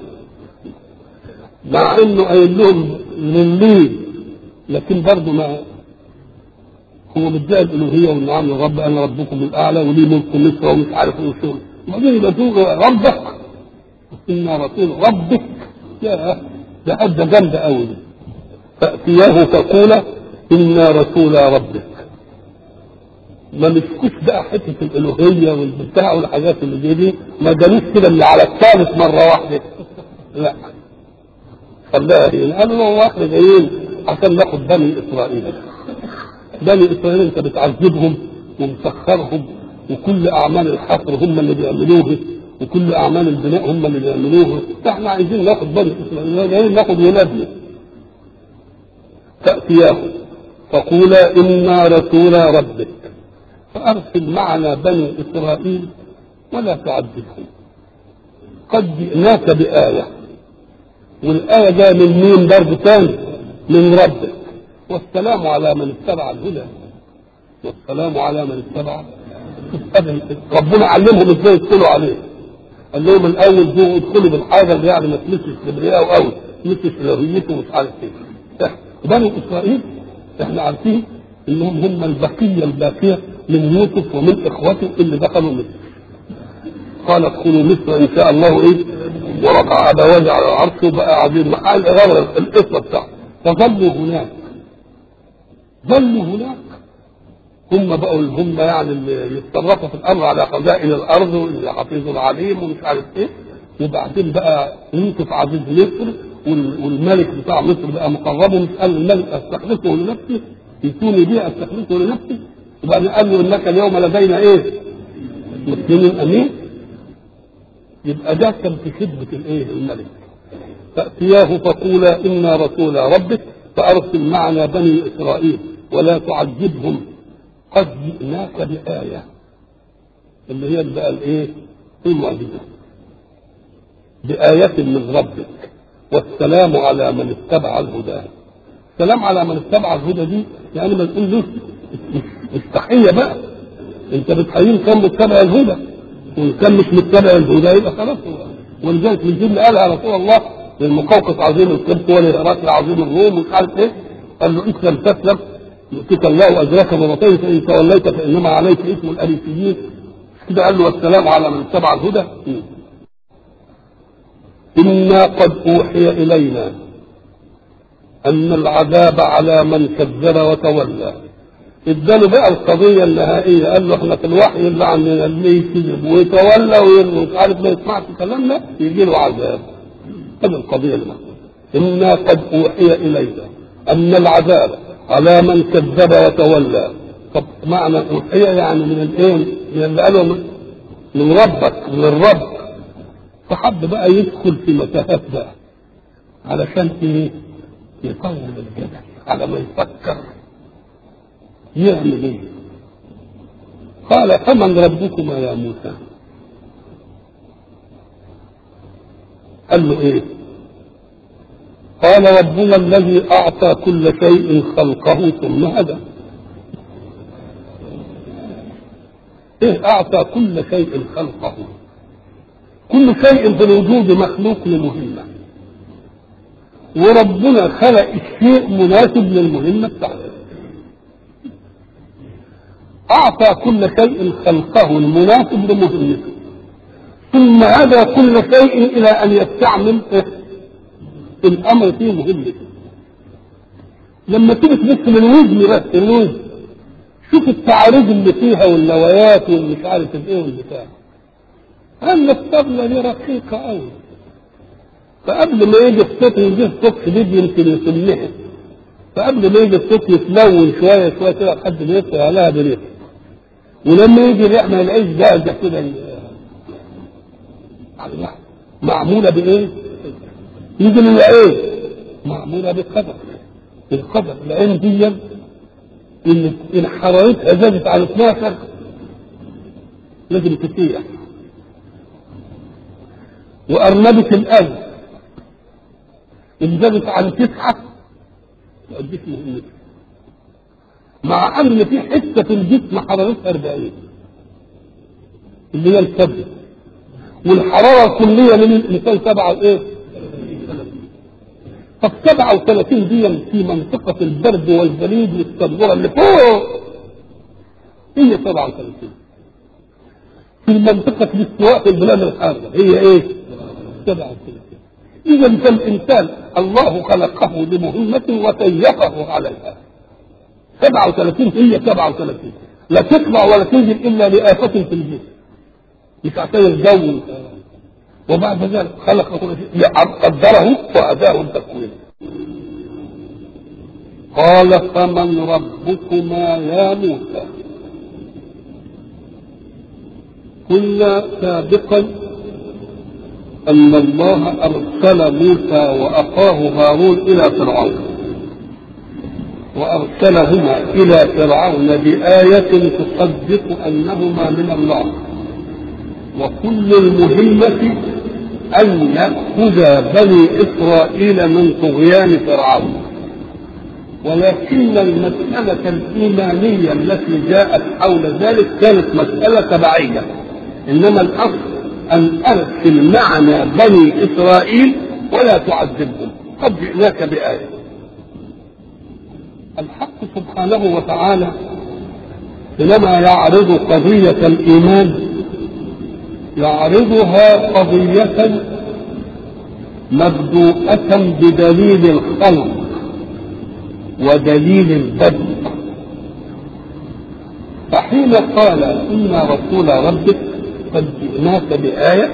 مع إنه قايل لهم لليل لكن برضه ما هو مدعي الالوهيه والنعم يا رب انا ربكم الاعلى ولي ملك مصر ومش عارف ايه وشغل وبعدين يبقى تقول ربك انا رسول ربك يا ده حاجه جامده قوي دي فاتياه فقولا انا رسول ربك ما مسكوش بقى حته الالوهيه والبتاع والحاجات اللي زي دي ما جالوش كده اللي على الثالث مره واحده لا خلاها هنا قالوا هو احنا جايين عشان ناخد بني اسرائيل بني اسرائيل انت بتعذبهم ومسخرهم وكل اعمال الحفر هم اللي بيعملوها وكل اعمال البناء هم اللي بيعملوها احنا عايزين ناخد بني اسرائيل جايين ناخد ولادنا تاتياه فقولا انا رسول ربك فارسل معنا بني اسرائيل ولا تعذبهم قد جئناك بايه والايه جايه من مين برضه تاني من ربك والسلام على من اتبع الهدى والسلام على من اتبع ربنا علمهم ازاي يدخلوا عليه قال لهم الاول دول ادخلوا بالحاجه اللي يعني ما تمسش كبرياء قوي تمسش الوهيته ومش عارف ايه بني اسرائيل احنا عارفين انهم هم البقيه الباقيه من يوسف ومن اخوته اللي دخلوا مصر قال ادخلوا مصر ان شاء الله ايه ورفع ابويه على العرش وبقى عظيم مع القصه بتاعته فظلوا هناك ظلوا هناك هم بقوا هم يعني اللي يتصرفوا في الامر على خزائن الارض واللي حفيظ العليم ومش عارف ايه وبعدين بقى يوسف عزيز مصر والملك بتاع مصر بقى مقربه مش قال الملك استخلصه لنفسي يتوني بيه استخلصه لنفسي وبعدين قال له انك اليوم لدينا ايه؟ مسلم امين يبقى ده كان في خدمه الايه؟ الملك فاتياه فقولا انا رسول ربك فارسل معنا بني اسرائيل ولا تعذبهم قد جئناك بآية اللي هي بقى الايه؟ المعجزة بآية من ربك والسلام على من اتبع الهدى السلام على من اتبع الهدى دي يعني ما نقول له التحية بقى انت بتحييه كان متبع الهدى وان كان مش متبع الهدى يبقى خلاص ولذلك من ضمن قالها رسول الله للمقوقس عظيم القبط ولهرقل عظيم الروم ومش عارف ايه قال له اسلم تسلم يؤتيك الله اجرك مرتين فان توليت فانما عليك اسم الاريسيين كده قال له والسلام على من اتبع الهدى انا قد اوحي الينا ان العذاب على من كذب وتولى اداله بقى القضيه النهائيه قال له احنا في الوحي اللي عندنا اللي يكذب ويتولى ومش عارف ما يسمعش كلامنا يجي له عذاب هذه القضيه اللي انا قد اوحي الينا ان العذاب على من كذب وتولى طب معنى اوحي يعني من الايه؟ من اللي قالوا من ربك من الرب فحب بقى يدخل في متاهات بقى علشان ايه؟ يطول الجدل على ما يفكر يعمل ايه؟ قال فمن ربكما يا موسى؟ قال له ايه؟ قال ربنا الذي أعطى كل شيء خلقه ثم هدى إيه أعطى كل شيء خلقه كل شيء في الوجود مخلوق لمهمة وربنا خلق الشيء مناسب للمهمة بتاعته أعطى كل شيء خلقه المناسب لمهمته ثم هدى كل شيء إلى أن يستعمل الأمر فيه مهمته لما تيجي تبص للوزن بس الوزن شوف التعريض اللي فيها والنوايات والمش عارف الايه والبتاع قال الطبلة دي رقيقة قوي فقبل ما يجي الصوت يجي صوت شديد يمكن يسمها فقبل ما يجي الصوت يتلون شوية شوية كده لحد ما يطلع عليها بريق ولما يجي الريح ما يلاقيش جاهزة كده الله معمولة بإيه؟ يجي لنا إيه؟ معمولة بقدر القدر لأن دي إن إن حرارتها زادت على 12 لازم تسيح وأرنبة القلب إن زادت على تسعة تؤديك مهمتها مع أن في حتة في الجسم حرارتها 40 اللي هي الكبد والحرارة الكلية للإنسان سبعة وإيه؟ طب 37 دي في منطقة البرد والجليد والصدورة اللي فوق هي 37 في منطقة الاستواء في البلاد الحارة هي ايه؟ 37 إذا فالإنسان الله خلقه لمهمة وكيفه عليها 37 هي 37 لا تطلع ولا تنزل إلا لآفة في الجسم مش عشان الجو وبعد ذلك خلق كل شيء قدره وأداه التكوين قال فمن ربكما يا موسى قلنا سابقا أن الله أرسل موسى وأخاه هارون إلى فرعون وأرسلهما إلى فرعون بآية تصدق أنهما من الله وكل المهمة أن يأخذ بني إسرائيل من طغيان فرعون ولكن المسألة الإيمانية التي جاءت حول ذلك كانت مسألة تبعية إنما الأصل أن أرسل معنا بني إسرائيل ولا تعذبهم قد جئناك بآية الحق سبحانه وتعالى حينما يعرض قضية الإيمان يعرضها قضية مبدوءة بدليل الخلق ودليل البدء فحين قال إن رسول ربك قد جئناك بآية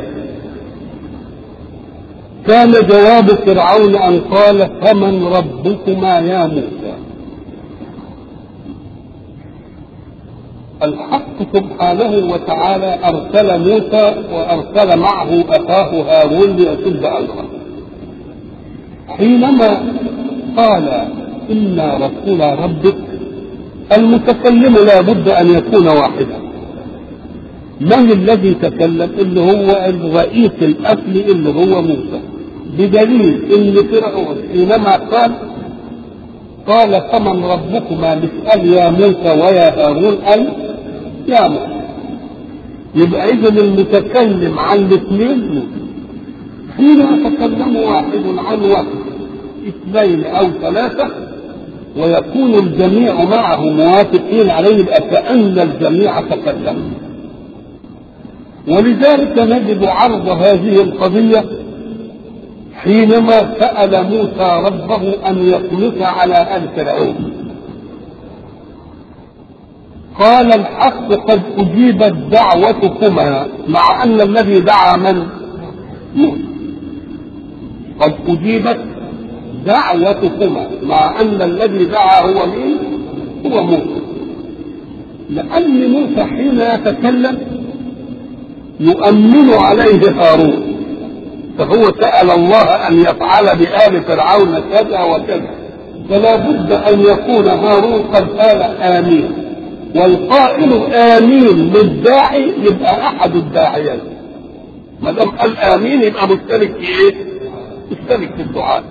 كان جواب فرعون أن قال فمن ربكما يا موسى الحق سبحانه وتعالى أرسل موسى وأرسل معه أخاه هارون ليسد أمره حينما قال إنا رسول ربك المتكلم لا بد أن يكون واحدا من الذي تكلم اللي هو الرئيس الأصلي اللي هو موسى بدليل ان فرعون حينما قال قال فمن ربكما نسأل يا موسى ويا هارون أي يا موسى يبقى إذا المتكلم عن الاثنين حين يتكلم واحد عن واحد اثنين أو ثلاثة ويكون الجميع معه موافقين عليه يبقى كأن الجميع تكلم ولذلك نجد عرض هذه القضية حينما سأل موسى ربه أن يخلص على آل فرعون قال الحق قد أجيبت دعوتكما مع أن الذي دعا من موسى قد أجيبت دعوتكما مع أن الذي دعا هو مين هو موسى لأن موسى حين يتكلم يؤمن عليه هارون فهو سأل الله أن يفعل بآل فرعون كذا وكذا فلا بد أن يكون هارون قد قال آمين والقائل آمين للداعي يبقى أحد الداعيين ما دام قال آمين يبقى مشترك في إيه؟ مشترك في الدعاء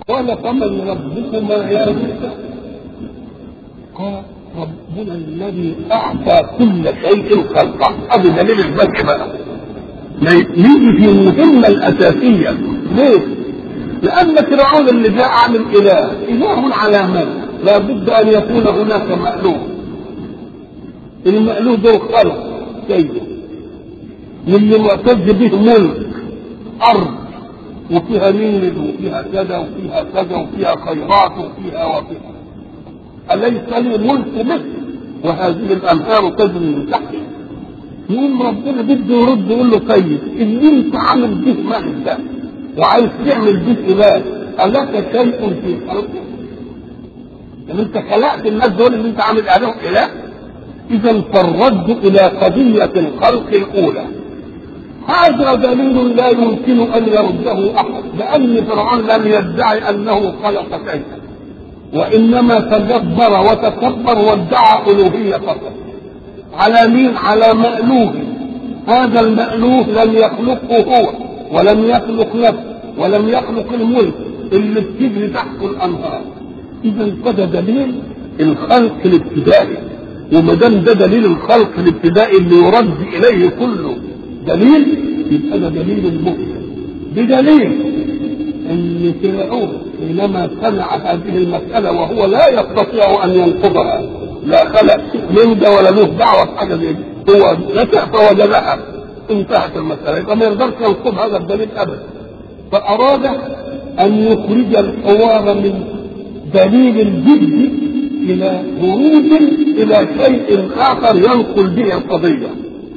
قال فمن ربكما يا موسى قال ربنا الذي اعطى كل شيء خلقه هذا دليل البدء بقى يجي في المهمه الاساسيه ليه؟ لان فرعون اللي جاء عامل اله اله على من؟ لابد ان يكون هناك مألوف المألوف ده خلق سيد واللي معتز به ملك ارض وفيها نيل وفيها كذا وفيها كذا وفيها خيرات وفيها وفيها أليس لي ملك مصر وهذه الأنهار تجري من تحتي يقوم ربنا بده يرد يقول له طيب اللي انت عامل به مهزة وعايز تعمل به إله ألك شيء في خلقه؟ يعني انت خلقت الناس دول اللي انت عامل عليهم إله؟ إذا فالرد إلى قضية الخلق الأولى هذا دليل لا يمكن ان يرده احد لان فرعون لم يدعي انه خلق شيئا وانما تجبر وتكبر وادعى الوهيه فقط على مين على مألوه هذا المألوه لم يخلقه هو ولم يخلق نفسه ولم يخلق الملك اللي بتجري تحته الانهار اذا فده دليل الخلق الابتدائي وما دام ده دليل الخلق الابتدائي اللي يرد اليه كله دليل يبقى ده دليل المؤمن بدليل ان فرعون حينما سمع هذه المساله وهو لا يستطيع ان ينقضها لا خلق من ده ولا له دعوه بحاجه زي دي هو نشا فوجدها انتهت المساله يبقى ما يقدرش ينقض هذا الدليل ابدا فاراد ان يخرج الحوار من دليل الجد الى ورود الى شيء اخر ينقل به القضيه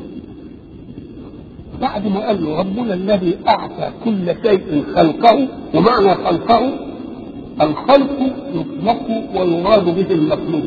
بعد ما قال له ربنا الذي اعطى كل شيء خلقه ومعنى خلقه الخلق يطلق ويراد به المخلوق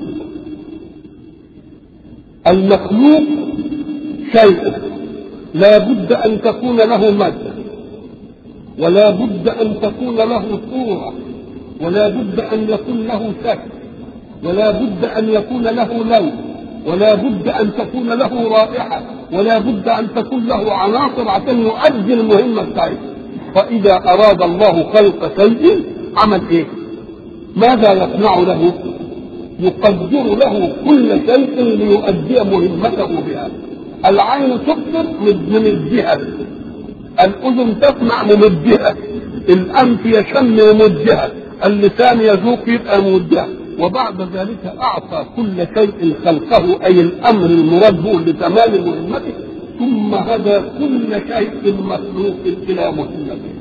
المخلوق شيء لا بد ان تكون له ماده ولا بد ان تكون له صوره ولا بد ان يكون له شكل ولا بد ان يكون له لون ولا بد ان تكون له رائحه ولا بد ان تكون له عناصر عشان يؤدي المهمه بتاعته فاذا اراد الله خلق شيء عمل ايه ماذا يصنع له يقدر له كل شيء ليؤدي مهمته بها العين تبصر من الجهه الاذن تسمع ممدها الانف يشم ممدها اللسان يذوق يبقى ممدها وبعد ذلك اعطى كل شيء خلقه اي الامر المراد به لتمام مهمته ثم هدى كل شيء مخلوق الى مهمته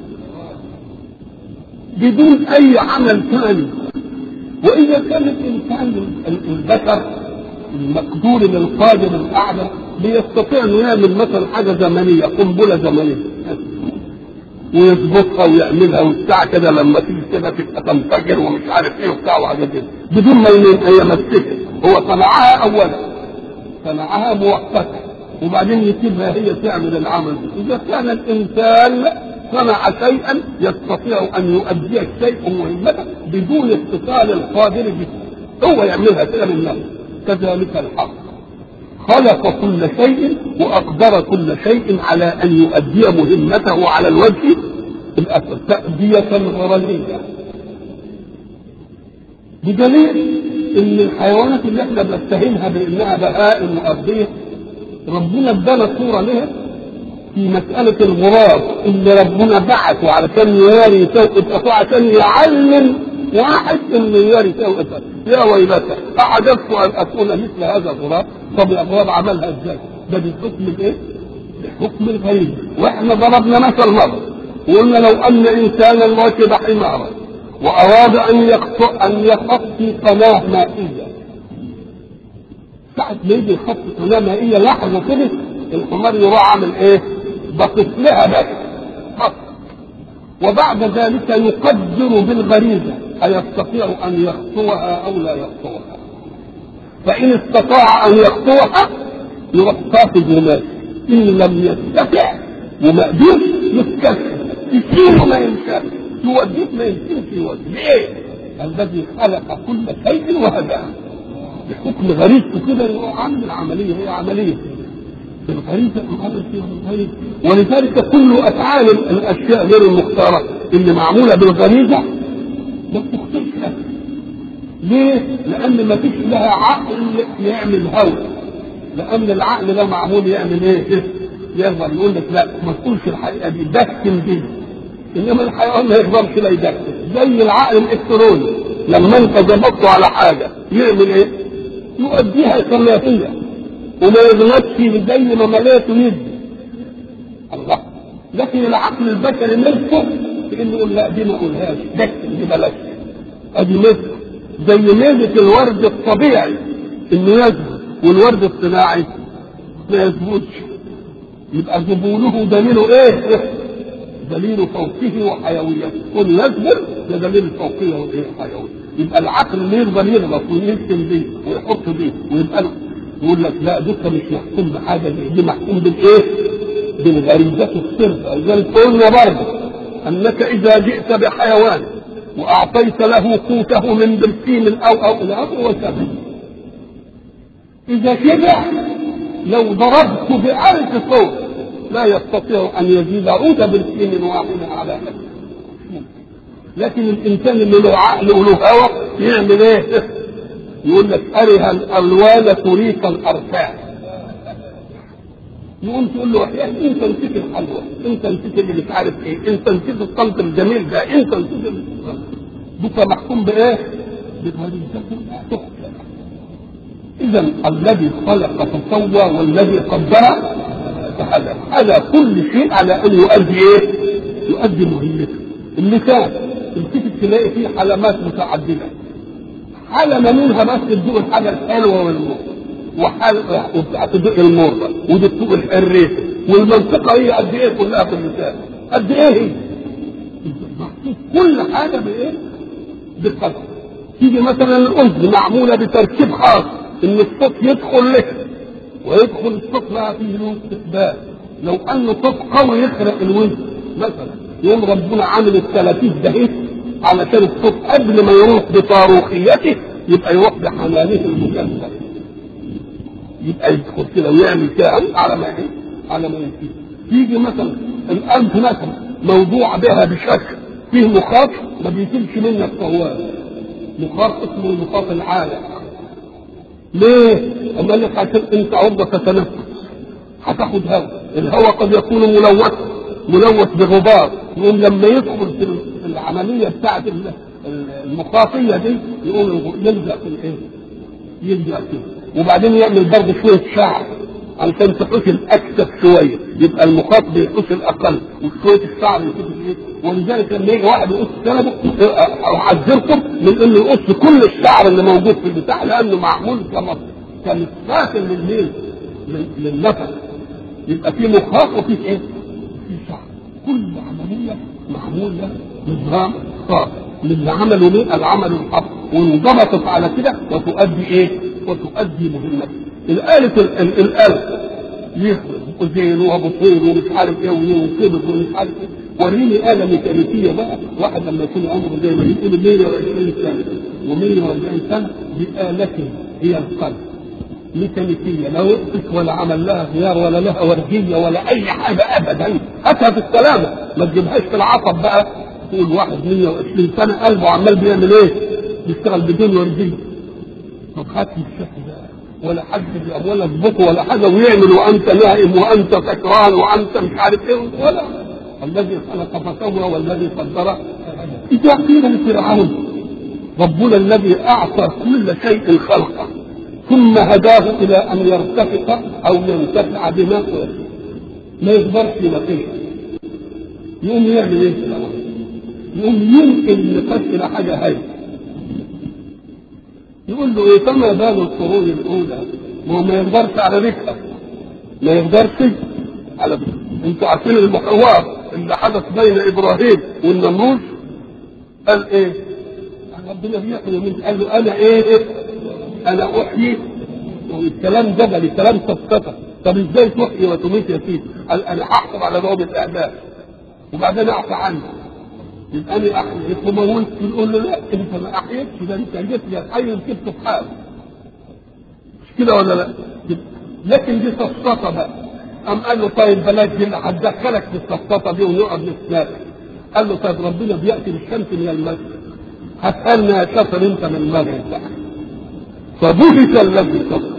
بدون اي عمل ثاني واذا كان الانسان البشر المقدور للقادر الاعلى بيستطيع انه يعمل مثلا حاجه زمنيه قنبله زمنيه ويظبطها ويعملها وبتاع كده لما تيجي كده تبقى تنفجر ومش عارف ايه وبتاع وحاجات كده بدون ما يمسكها هو صنعها اولا صنعها مؤقتا وبعدين يسيبها هي تعمل العمل اذا كان الانسان صنع شيئا يستطيع ان يؤدي الشيء مهمته بدون اتصال القادر به هو يعملها كده من نفسه كذلك الحق خلق كل شيء واقدر كل شيء على ان يؤدي مهمته على الوجه الاكبر تأدية غرزية بدليل ان الحيوانات اللي احنا بنتهمها بانها بهائم وارضيه ربنا ادانا صوره لها في مسألة الغراب اللي ربنا بعثه علشان يواري سوء أخوه عشان يعلم واحد انه يواري سوء يا ويلتى أعجبت أن أكون مثل هذا الغراب طب الغراب عملها ازاي؟ ده بحكم الايه؟ بحكم الغريب واحنا ضربنا مثل مرة وقلنا لو أن إنسانا ركب حمارا وأراد أن يخطئ أن يخطي قناة مائية ساعة ما يجي يخطي قناة مائية لحظة كده الحمار يروح عامل ايه؟ بقف لها بس خط وبعد ذلك يقدر بالغريزة أيستطيع أن يخطوها أو لا يخطوها فإن استطاع أن يخطوها يروح قافز وماشي إن لم يستطع وما قدرش يتكلم يشيله ما يمشاش يوديك ما يمكنش يوديك ليه؟ الذي خلق كل شيء وهداه بحكم غريزته كده يروح عامل العملية هي عملية الغريزة محرك فيها الغريزة ولذلك كل أفعال الأشياء غير المختارة اللي معمولة بالغريزة ما بتخطئش ابدا ليه؟ لأن ما فيش لها عقل يعمل هوى لأن العقل ده معمول يعمل إيه؟ يقدر يقول لك لا ما تقولش الحقيقة دي دكن دي إنما الحيوان ما يقدرش لا يدكن زي العقل الإلكتروني لما أنت ظبطته على حاجة يعمل إيه؟ يؤديها ثلاثية وما يغلطش زي ما ملاته يدي الله لكن العقل البشري نفسه بانه يقول لا دي ما اقولهاش دكن دي بلاش ادي مثل زي ميزة الورد الطبيعي انه يزهر والورد الصناعي ما يثبتش يبقى زبونه دليله ايه؟ دليل فوقه وحيويته كل يزهر ده دليل الفوقيه والايه الحيويه يبقى العقل اللي يقدر يغلط ويمكن دي ويحط دي ويبقى له يقول لك لا ده مش محكوم بحاجه دي, دي محكوم بالايه؟ بالغريزة السر لذلك قلنا برضه انك اذا جئت بحيوان واعطيت له قوته من برسيم او او الى اخره وسبب اذا شبع لو ضربت بألف صوت لا يستطيع ان يزيد عود برسيم واحد على نفسه لكن الانسان اللي له عقل وله هوى يعمل ايه؟ يقول لك أره الألوان تريك الأرفاع يقوم تقول له يا أخي انت نسيت الحلوى انت نسيت اللي مش عارف ايه انت نسيت الصمت الجميل ده انت نسيت بك محكوم بايه؟ بغريزته اذا الذي خلق فسوى والذي قدر فهدى هذا كل شيء على ان يؤدي ايه؟ يؤدي مهمته اللسان تلتفت تلاقي فيه علامات متعدده علامة منها بس تدوق الحاجة الحلوة والمرة وحال وبتاعت تدوق المرة ودي تدوق الريف والمنطقة هي قد ايه كلها في اللسان قد ايه هي كل حاجة بايه بقدر تيجي مثلا الأذن معمولة بتركيب خاص إن الصوت يدخل لك ويدخل الصوت بقى فيه له استقبال لو أنه صوت قوي يخرق الوزن مثلا يوم ربنا عامل الثلاثيف ده إيه علشان الصوت قبل ما يروح بصاروخيته يبقى يروح بحمامته المكثفة يبقى يدخل كده ويعمل كده على ما ايه؟ على ما ينتهي يجي مثلا الأنف مثلا موضوع بها بشكل فيه مخاط ما بيتمش منك طوال مخاط اسمه المخاط العالق ليه؟ أما قال لك عشان أنت عرضة تتنفس هتاخد هواء الهواء قد يكون ملوث ملوث بغبار يقوم لما يدخل في العملية بتاعت المخاطية دي يقوم يلزق في الايه؟ يلزق فيه وبعدين يعمل برضه شوية شعر علشان تحوش الاكثف شويه يبقى المخاط بيحوش الاقل وشويه الشعر يحوش الايه ولذلك لما يجي واحد يقص سنبه احذركم من انه يقص كل الشعر اللي موجود في البتاع لانه معمول كمصفاة للليل للنفس يبقى في مخاط وفي ايه؟ في شعر كل عمليه معموله نظام خاص للي عملوا ليه العمل الحق وانضبطت على كده وتؤدي ايه؟ وتؤدي مهمتها الآلة الآلة يخرج وزين وبصير ومش عارف ايه وينقبض ومش عارف ايه وريني آلة ميكانيكية بقى واحد لما يكون عمره زي ما يقول 120 سنة و140 سنة بآلته هي القلب ميكانيكية لا وقفت ولا عمل لها غيار ولا لها ورجية ولا أي حاجة أبدا هاتها في السلامة ما تجيبهاش في العصب بقى تقول واحد 120 سنة قلبه عمال بيعمل ايه؟ بيشتغل بدون ورجية طب هات الشكل ده ولا حد ولا يضبطه ولا حاجه ويعمل وانت نائم وانت سكران وانت مش عارف ايه ولا الذي خلق فسوى والذي قدر اذا قيل لفرعون ربنا الذي اعطى كل شيء خلقه ثم هداه الى ان يرتفق او ينتفع بما ما يقدرش يناقشه يقوم يعمل ايه يقوم ينقل النقاش الى حاجه هاي يقول له ايه فما بال القرون الاولى ما هو ما يقدرش على ذكرك ما يقدرش على ذكرك انتوا عارفين المحور اللي حدث بين ابراهيم والنمرود قال ايه ربنا بيحيي من قال له انا ايه, إيه؟ انا احيي الكلام جبلي كلام سفسطه طب ازاي تحيي وتميت يا سيدي قال انا هحكم على بوابه الاعداء وبعدين اعفى عنه يبقى انا احييت وموت نقول له لا انت ما احييتش ده انت جيت يا حي وكبت في حال مش كده ولا لا؟ لكن دي سفسطه بقى قام قال له طيب بلاش دي اللي هتدخلك في السفسطه دي ونقعد نتناقش قال له طيب ربنا بياتي بالشمس من المشرق هتقلنا يا كفر انت من المغرب بقى فبهت الذي كفر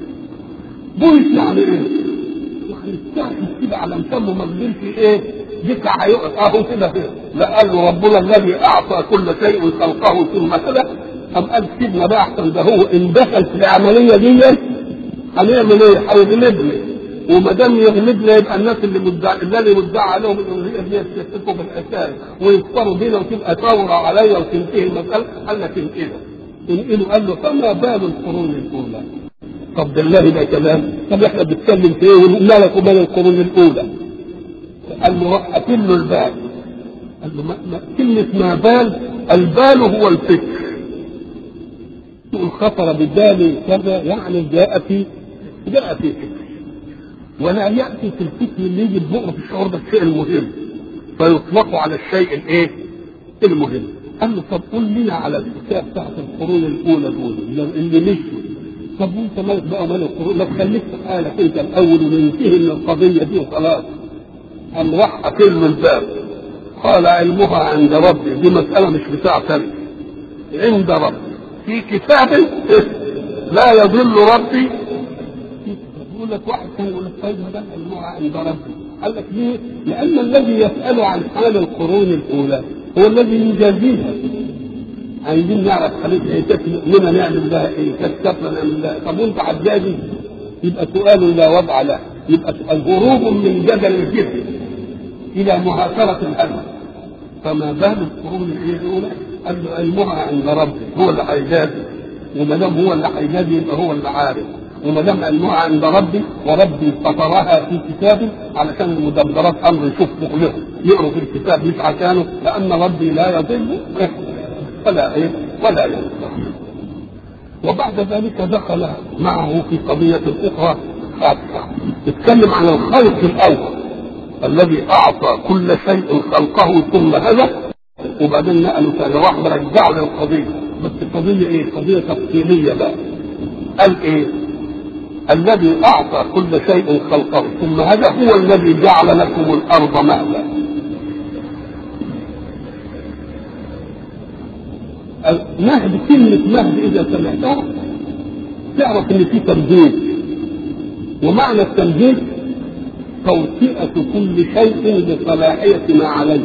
بهت يعني ايه؟ يعني استعجل كده على مسمى ما قدرش ايه؟ ديك هيقف اهو كده لا قال له ربنا الذي اعطى كل شيء خلقه ثم كده قام قال سيبنا بقى احسن ده هو ان دخل في العمليه دي هنعمل ايه؟ هيغلبني وما دام يغلبنا يبقى الناس اللي مدعي الذي مدعى عليهم الالوهيه دي يستفقوا بالاساس ويفطروا بينا وتبقى ثوره عليا وتنتهي المساله قال لك انقله انقله قال له فما بال القرون الاولى طب بالله ده كلام طب احنا بنتكلم في ايه وما لك وبال القرون الاولى قال له روح له البال قال له ما ما كلمه ما بال البال هو الفكر تقول خطر ببالي كذا يعني جاء في جاء في فكر ولا ياتي في الفكر اللي يجي ببؤره في الشعور ده الشيء المهم فيطلق على الشيء الايه؟ المهم قال له طب قول لنا على الكتاب بتاعت القرون الاولى دول اللي مشوا طب وانت مالك بقى مال القرون لو خليك في حالك انت الاول وننتهي من القضيه دي وخلاص قام راح قتل الباب قال علمها عند ربي دي مساله مش بتاعتك عند ربي في كتاب لا يضل ربي يقول لك واحد كان يقول لك طيب ما ده علمها عند ربي قال لك ليه؟ لان الذي يسال عن حال القرون الاولى هو الذي يجازيها عايزين نعرف خليت ايه لنا نعمل لها ايه كالكفر نعمل لها طب وانت عجازي يبقى سؤال لا وضع له يبقى سؤال هروب من جدل الجسم الى معاصره الهدف فما بال القرون الاولى قال له علمها عند ربي هو اللي هيجازي وما دام هو اللي هيجازي يبقى هو اللي عارف وما دام علمها عند ربي وربي فطرها في كتابه علشان المدبرات امر يشوف مخلص يقروا في الكتاب مش عشانه لان ربي لا يضل ولا ايه ولا ينصر وبعد ذلك دخل معه في قضية أخرى خاصة يتكلم عن الخلق الأول الذي أعطى كل شيء خلقه ثم هدى وبعدين نقلوا ثاني راح مرجع للقضية بس القضية إيه؟ قضية تفصيلية بقى قال إيه؟ الذي أعطى كل شيء خلقه ثم هدى هو الذي جعل لكم الأرض مهدا مهد كلمة مهد إذا سمعتها تعرف إن في تمهيد ومعنى التمهيد توطئة كل شيء لصلاحية ما عليه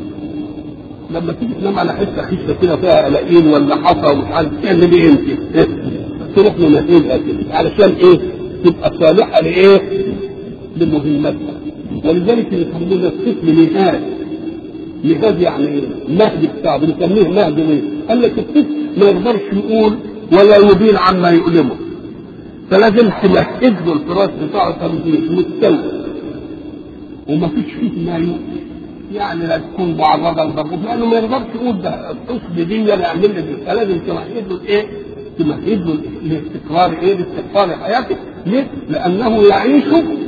لما تيجي تنام على حته خشة كده فيها قلاقين ولا حصى ومش عارف تعمل ايه انت؟ تروح ممهدها كده علشان ايه؟ تبقى صالحة لايه؟ لمهمتها ولذلك يسمون الطفل نهاد نهاد يعني ايه؟ مهد بتاعه بنسميه مهد ليه؟ قال لك الطفل ما يقدرش يقول ولا يبين عما يؤلمه فلازم تمهد له الفراش بتاعه تمهيد مستوى وما فيش فيه ما يؤذي يعني لا تكون معرضه للضرب لانه ما يقدرش يقول ده الطفل دي انا اعمل لي فلازم تمهد له الايه؟ تمهد له لاستقرار ايه؟ لاستقرار حياته ليه؟ لانه يعيش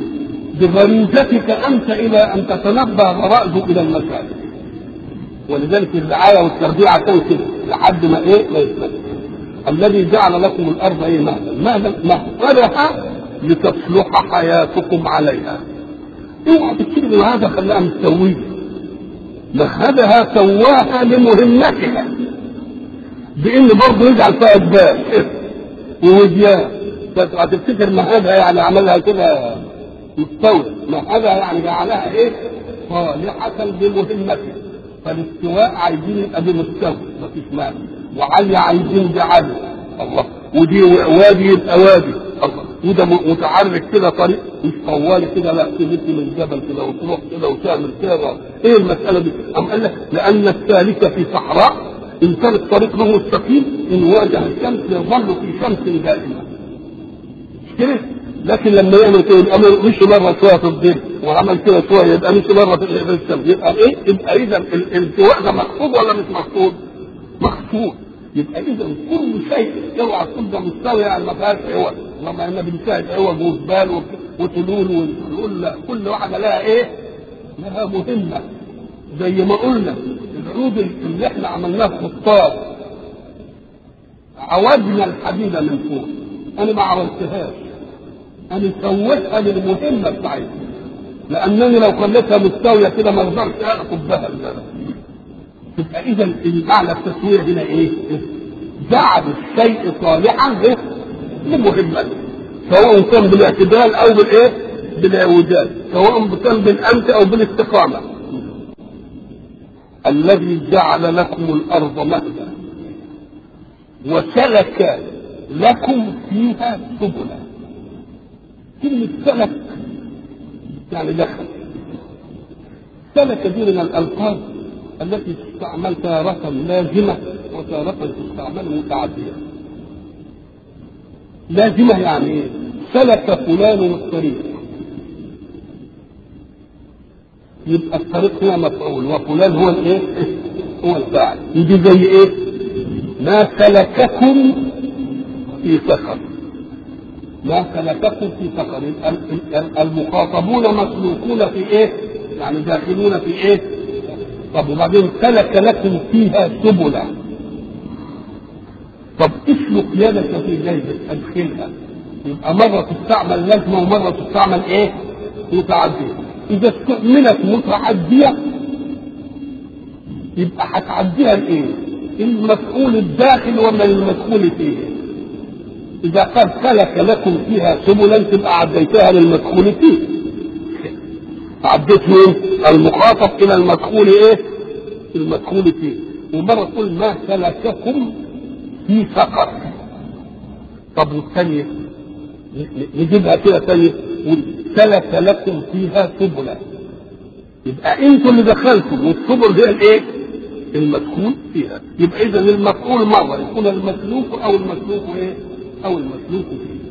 بغريزتك انت الى ان تتنبه غرائزه الى المساجد ولذلك الرعايه والتربيه عشان كده لحد ما ايه ما يثبت الذي جعل لكم الارض ايه مهدا مهدا مهدها لتصلح حياتكم عليها اوعى تفتكروا هذا خلاها مستويه مهدها سواها لمهمتها بان برضه يجعل فيها ادبار ووديان هتفتكر مهدها يعني عملها كده مستوى مهدها يعني جعلها ايه صالحة لمهمتها فالاستواء عايزين يبقى بمستوى مفيش مانع وعلي عايزين بعدل الله ودي وادي يبقى وادي الله وده متحرك كده طريق مش طوالي كده لا تلف من الجبل كده وتروح كده وتعمل كده ايه المساله دي؟ قام قال لك لان السالك في صحراء ان كان الطريق له مستقيم ان واجه الشمس يظل في شمس دائمه مش كده؟ لكن لما يعمل كده يبقى مش مره شويه في الظل وعمل كده شويه يبقى مش مره في الشمس يبقى ايه؟ يبقى اذا الالتواء ده مقصود ولا مش مقصود؟ مقصود يبقى اذا كل شيء اوعى تكون ده مستوي يعني ما فيهاش عوض لما احنا بنشاهد عوض وجبال وطلول ونقول لا كل واحده لها ايه؟ لها مهمه زي ما قلنا العود اللي احنا عملناه في الطار عوجنا الحديده من فوق انا ما عملتهاش انا سويتها للمهمه بتاعتها لانني لو خليتها مستويه كده ما اقدرش اخد بها يبقى اذا المعنى التسويه هنا ايه؟ جعل الشيء صالحا ايه؟ لمهمته سواء كان بالاعتدال او بالايه؟ بالاعوجاج سواء كان بالامس او بالاستقامه الذي جعل لكم الارض مهدا وسلك لكم فيها سبلا كلمة سلك يعني دخل سلك دي من الألفاظ التي تستعمل تارة لازمة وتارة تستعمل متعدية لازمة يعني ايه؟ سلك فلان الطريق يبقى الطريق هنا مفعول وفلان هو الايه؟ هو الفاعل يجي زي ايه؟ ما سلككم في سقر ما سلككم في سقر المخاطبون مسلوكون في ايه؟ يعني داخلون في ايه؟ طب وبعدين سلك لكم فيها سبلا طب اسلك يدك في جيبك ادخلها يبقى مرة تستعمل لازمة ومرة تستعمل ايه؟ متعدية إذا استعملت متعدية يبقى هتعديها لإيه؟ المفعول الداخل ولا المدخول فيه؟ إذا قد سلك لكم فيها سبلا تبقى عديتها للمدخول فيه. عديت مين؟ المخاطب إلى المدخول إيه؟ المدخول فيه. ومرة تقول ما سلككم في سقر. طب والثانية نجيبها كده ثانية سلك لكم فيها سبلا يبقى انتوا اللي دخلتم والسبل هي الايه؟ المدخول فيها يبقى اذا المفعول مره يكون المسلوك او المسلوك ايه؟ او المسلوك فيه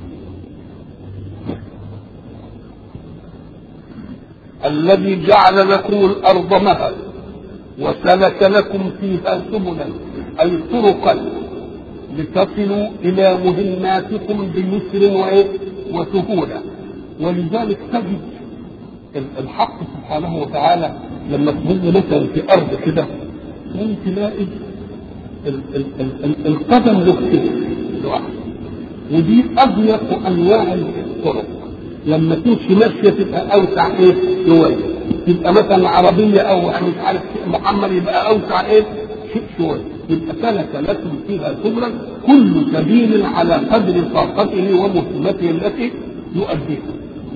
الذي جعل لكم الارض مهدا وسلك لكم فيها سبلا اي طرقا لتصلوا الى مهماتكم بيسر وايه؟ وسهوله ولذلك تجد الحق سبحانه وتعالى لما تمر مثلا في ارض كده ممكن تلاقي القدم له لوحده ودي اضيق انواع الطرق لما تمشي ماشيه تبقى اوسع ايه شويه تبقى مثلا عربيه او مش عارف محمد يبقى اوسع ايه شويه يبقى سلك لكم فيها سبلا كل سبيل على قدر طاقته ومهمته التي يؤديها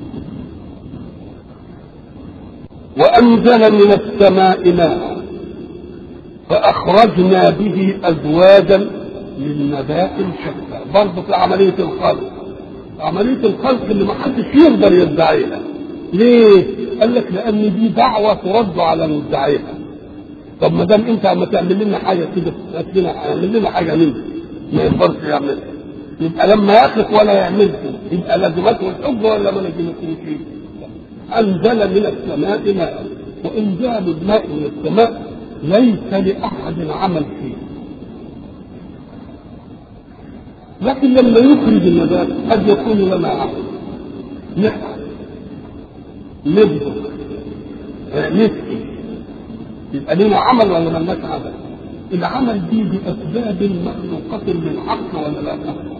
وأنزل من السماء ماء فأخرجنا به أزواجا من نبات شتى برضه في عملية الخلق عملية الخلق اللي ما حدش يقدر يدعيها ليه؟ قال لك لأن دي دعوة ترد على مدعيها طب ما دام أنت عم تعمل لنا حاجة كده لنا اعمل لنا حاجة منها ما يقدرش يعملها يبقى لما يخلق ولا يعملها يبقى لازمته الحب ولا ما لازمته شيء أنزل من السماء ماء وإنزال الماء من السماء ليس لأحد عمل فيه لكن لما يخرج النبات قد يكون لنا عمل نحن نبذر نسقي يبقى لنا عمل ولا ملناش عمل العمل دي بأسباب مخلوقة للحق ولا لا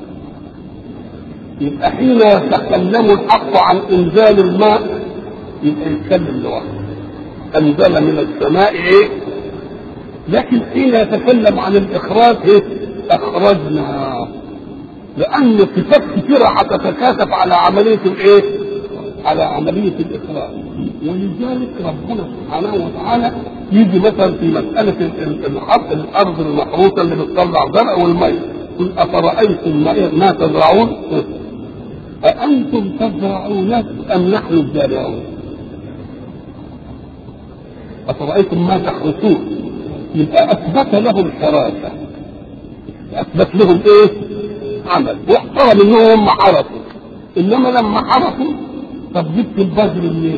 يبقى حين يتكلم الحق عن انزال الماء يبقى يتكلم لوحده انزل من السماء ايه لكن حين يتكلم عن الاخراج ايه اخرجنا لان صفات كثيره هتتكاثف على عمليه الايه على عمليه الاخراج ولذلك ربنا سبحانه وتعالى يجي مثلا في مساله الحرث الارض المحروسه اللي بتطلع زرع والميه قل افرايتم ما تزرعون أأنتم تزرعونه أم نحن الزارعون؟ أفرأيتم ما تحرثون؟ يبقى أثبت لهم حراسة أثبت لهم إيه؟ عمل واحترم إنهم هم حرثوا إنما لما حرثوا طب جبت البذر منين؟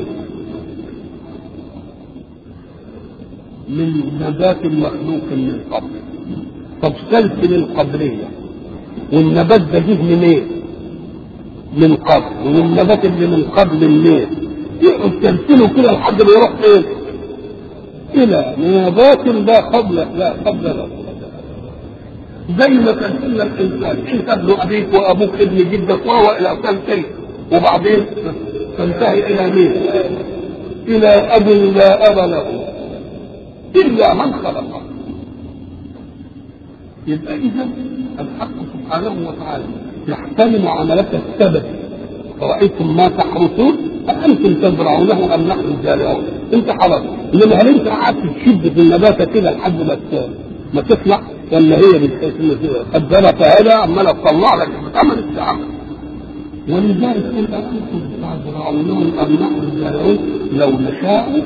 من نبات مخلوق من قبل طب سلسل القبرية والنبات ده جه منين؟ إيه؟ من قبل والنبات اللي من قبل الليل يقعد تمثله كده لحد ما يروح فين؟ إلى نبات لا قبل لا قبل له زي ما تمثلنا الإنسان أنت ابن أبيك وأبوك ابن جدك وهو إلى تنتهي وبعدين تنتهي إلى مين؟ إلى أب لا أب له إلا من خلقه يبقى إذا الحق سبحانه وتعالى يحترم معاملة السبب فرأيتم ما تحرثون أأنتم تزرعونه أم نحن الزارعون؟ أنت حرث إنما هل أنت قعدت تشد في النباتة كده لحد ما ما تطلع ولا هي قدرت هذا عمالة تطلع لك بتعمل التعامل ولذلك قل أأنتم تزرعونه أم نحن الزارعون؟ لو نشاء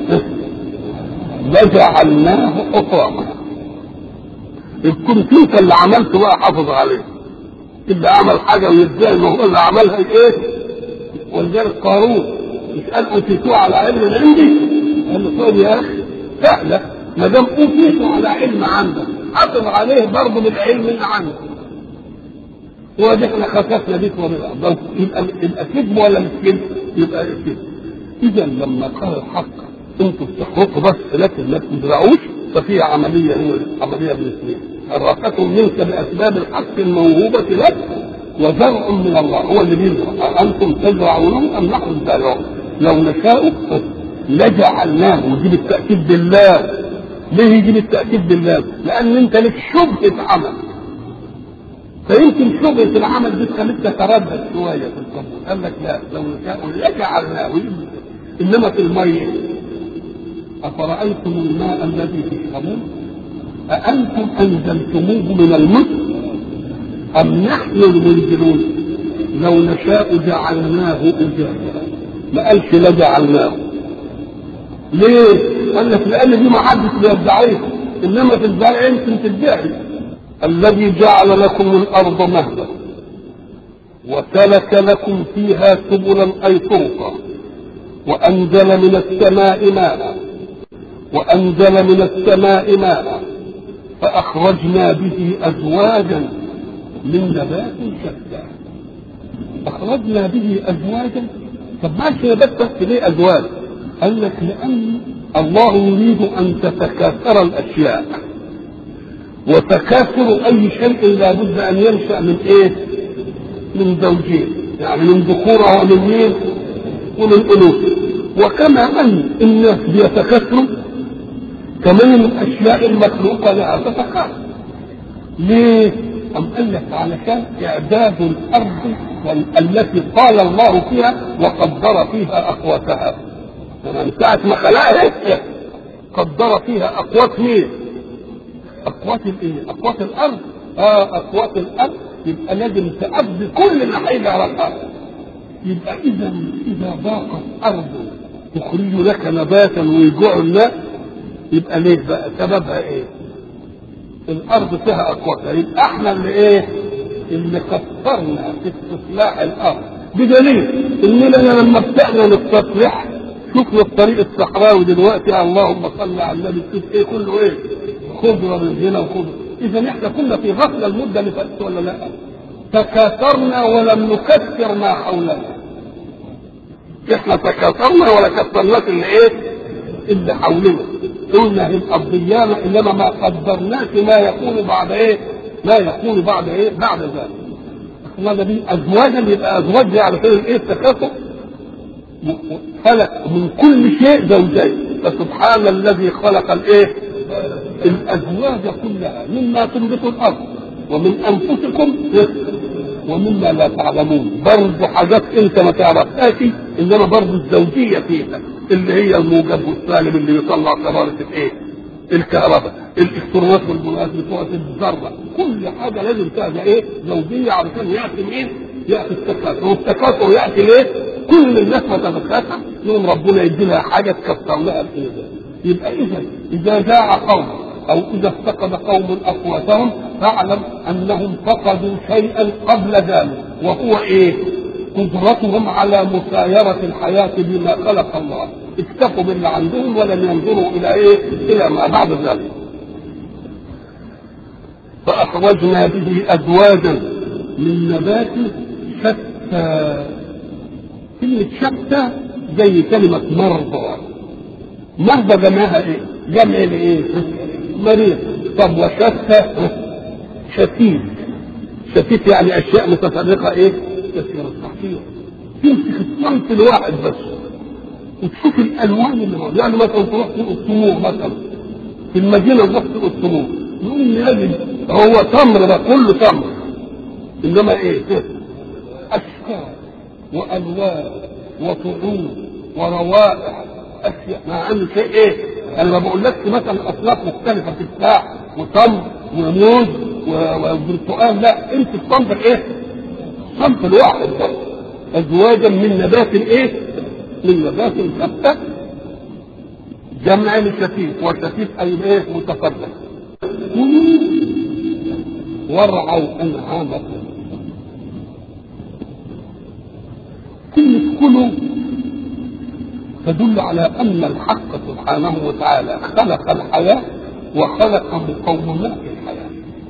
لجعلناه حطاما يكون انت اللي عملته بقى حافظ عليه اللي عمل حاجه ويدعي ما هو اللي عملها ايه ولذلك قارون مش قال اوتيتوه على علم عندي قال له طيب يا اخي سهله ما دام اوتيته على علم عندك حافظ عليه برضه بالعلم اللي عندك وده احنا خسفنا بيك وبالارض يبقى يبقى كذب ولا مش كذب؟ يبقى كذب اذا لما قال الحق انتم بتحرقوا بس لكن ما تزرعوش ففي عمليه هو عمليه بالاثنين حركة منك باسباب الحق الموهوبه لك وزرع من الله هو اللي بيزرع انتم تزرعونه ام نحن الزارعون لو نشاء لجعلناه ودي بالتاكيد بالله ليه يجي بالتاكيد بالله؟ لان انت لك شبهه عمل فيمكن شبهه العمل دي تخليك تتردد شويه في القبول قال لك لا لو نشاء لجعلناه انما في الميه أفرأيتم الماء الذي تشربون أأنتم أنزلتموه من المزن أم نحن المنزلون لو نشاء جعلناه أجاجا ما قالش لجعلناه ليه؟ قال لك لأن دي ما حدش بيدعيها إنما في الزرع يمكن تدعي الذي جعل لكم الأرض مهدا وسلك لكم فيها سبلا أي طرقا وأنزل من السماء ماء وأنزل من السماء ماء فأخرجنا به أزواجا من نبات شتى أخرجنا به أزواجا طب ماشي بس بس ليه أزواج؟ قال لك لأن الله يريد أن تتكاثر الأشياء وتكاثر أي شيء لابد أن ينشأ من إيه؟ من زوجين يعني من ذكورة ومن مين؟ ومن أنوثة وكما أن الناس بيتكاثروا كمان الاشياء المخلوقه لها تتكاثر ليه؟ أم قال لك علشان إعداد الأرض التي قال الله فيها وقدر فيها أقواتها. من ساعة ما خلقها قدر فيها أقوات مين؟ أقوات الإيه؟ أقوات الأرض. آه أقوات الأرض يبقى لازم تقضي كل اللي هيجي الأرض. يبقى إذا إذا ضاقت أرض تخرج لك نباتا ويجوع الناس يبقى ليه بقى سببها ايه الارض فيها اقواتها يبقى احنا اللي ايه اللي كثرنا في استصلاح الارض بدليل اننا لما ابتدأنا نستصلح شفنا الطريق الصحراوي دلوقتي اللهم صل على النبي تشوف ايه كله ايه خضره من هنا وخضره اذا احنا كنا في غفله المده اللي فاتت ولا لا تكاثرنا ولم نكثر ما حولنا احنا تكاثرنا ولا كثرناش اللي ايه اللي حولنا قلنا الارضيان انما ما قدرناش ما يكون بعد ايه ما يكون بعد ايه بعد ذلك اخوانا دي ازواجا يبقى ازواج على سبيل الايه التكاثر خلق من كل شيء زوجين فسبحان الذي خلق الايه الازواج كلها مما تنبت الارض ومن انفسكم ومما لا تعلمون برضه حاجات انت ما تعرفهاش انما برضه الزوجيه فيها اللي هي الموجب والسالب اللي يطلع كبارة الايه؟ الكهرباء الالكترونات والبنات بتوع الذره كل حاجه لازم تبقى ايه؟ زوجيه علشان ياتي مين؟ ياتي التكاثر والتكاثر ياتي ليه؟ كل الناس ما تتكاثر يوم ربنا يدي لها حاجه تكسر لها الايه يبقى اذا اذا جاع قوم او اذا افتقد قوم اقواتهم فاعلم انهم فقدوا شيئا قبل ذلك وهو ايه؟ قدرتهم على مسايرة الحياة بما خلق الله اكتفوا باللي عندهم ولم ينظروا إلى إيه إلى ما بعد ذلك فأخرجنا به أزواجا من نبات شتى كلمة شتى زي كلمة مرضى مرضى جمعها إيه؟ جمع لإيه؟ مريض طب وشتى شتيت شتيت يعني أشياء متفرقة إيه؟ كثيرة صحيح تمسك الصنف الواحد بس وتشوف الالوان اللي موجوده يعني مثلا تروح سوق الطموح مثلا في المدينه وسط السموم يقول نجد هو تمر ده كله تمر انما ايه اشكال والوان وطعوم وروائح اشياء مع ان شيء ايه انا ما بقولكش مثلا اصناف مختلفه تفاح وتمر وموز وبرتقال لا انت الصنف ايه الصنف الواحد ده ازواجا من نبات ايه من نبات شتى جمع لشتيت والشتيت اي ايه متفرق وارعوا انعامكم كلمة كلوا تدل على أن الحق سبحانه وتعالى خلق الحياة وخلق مقومات الحياة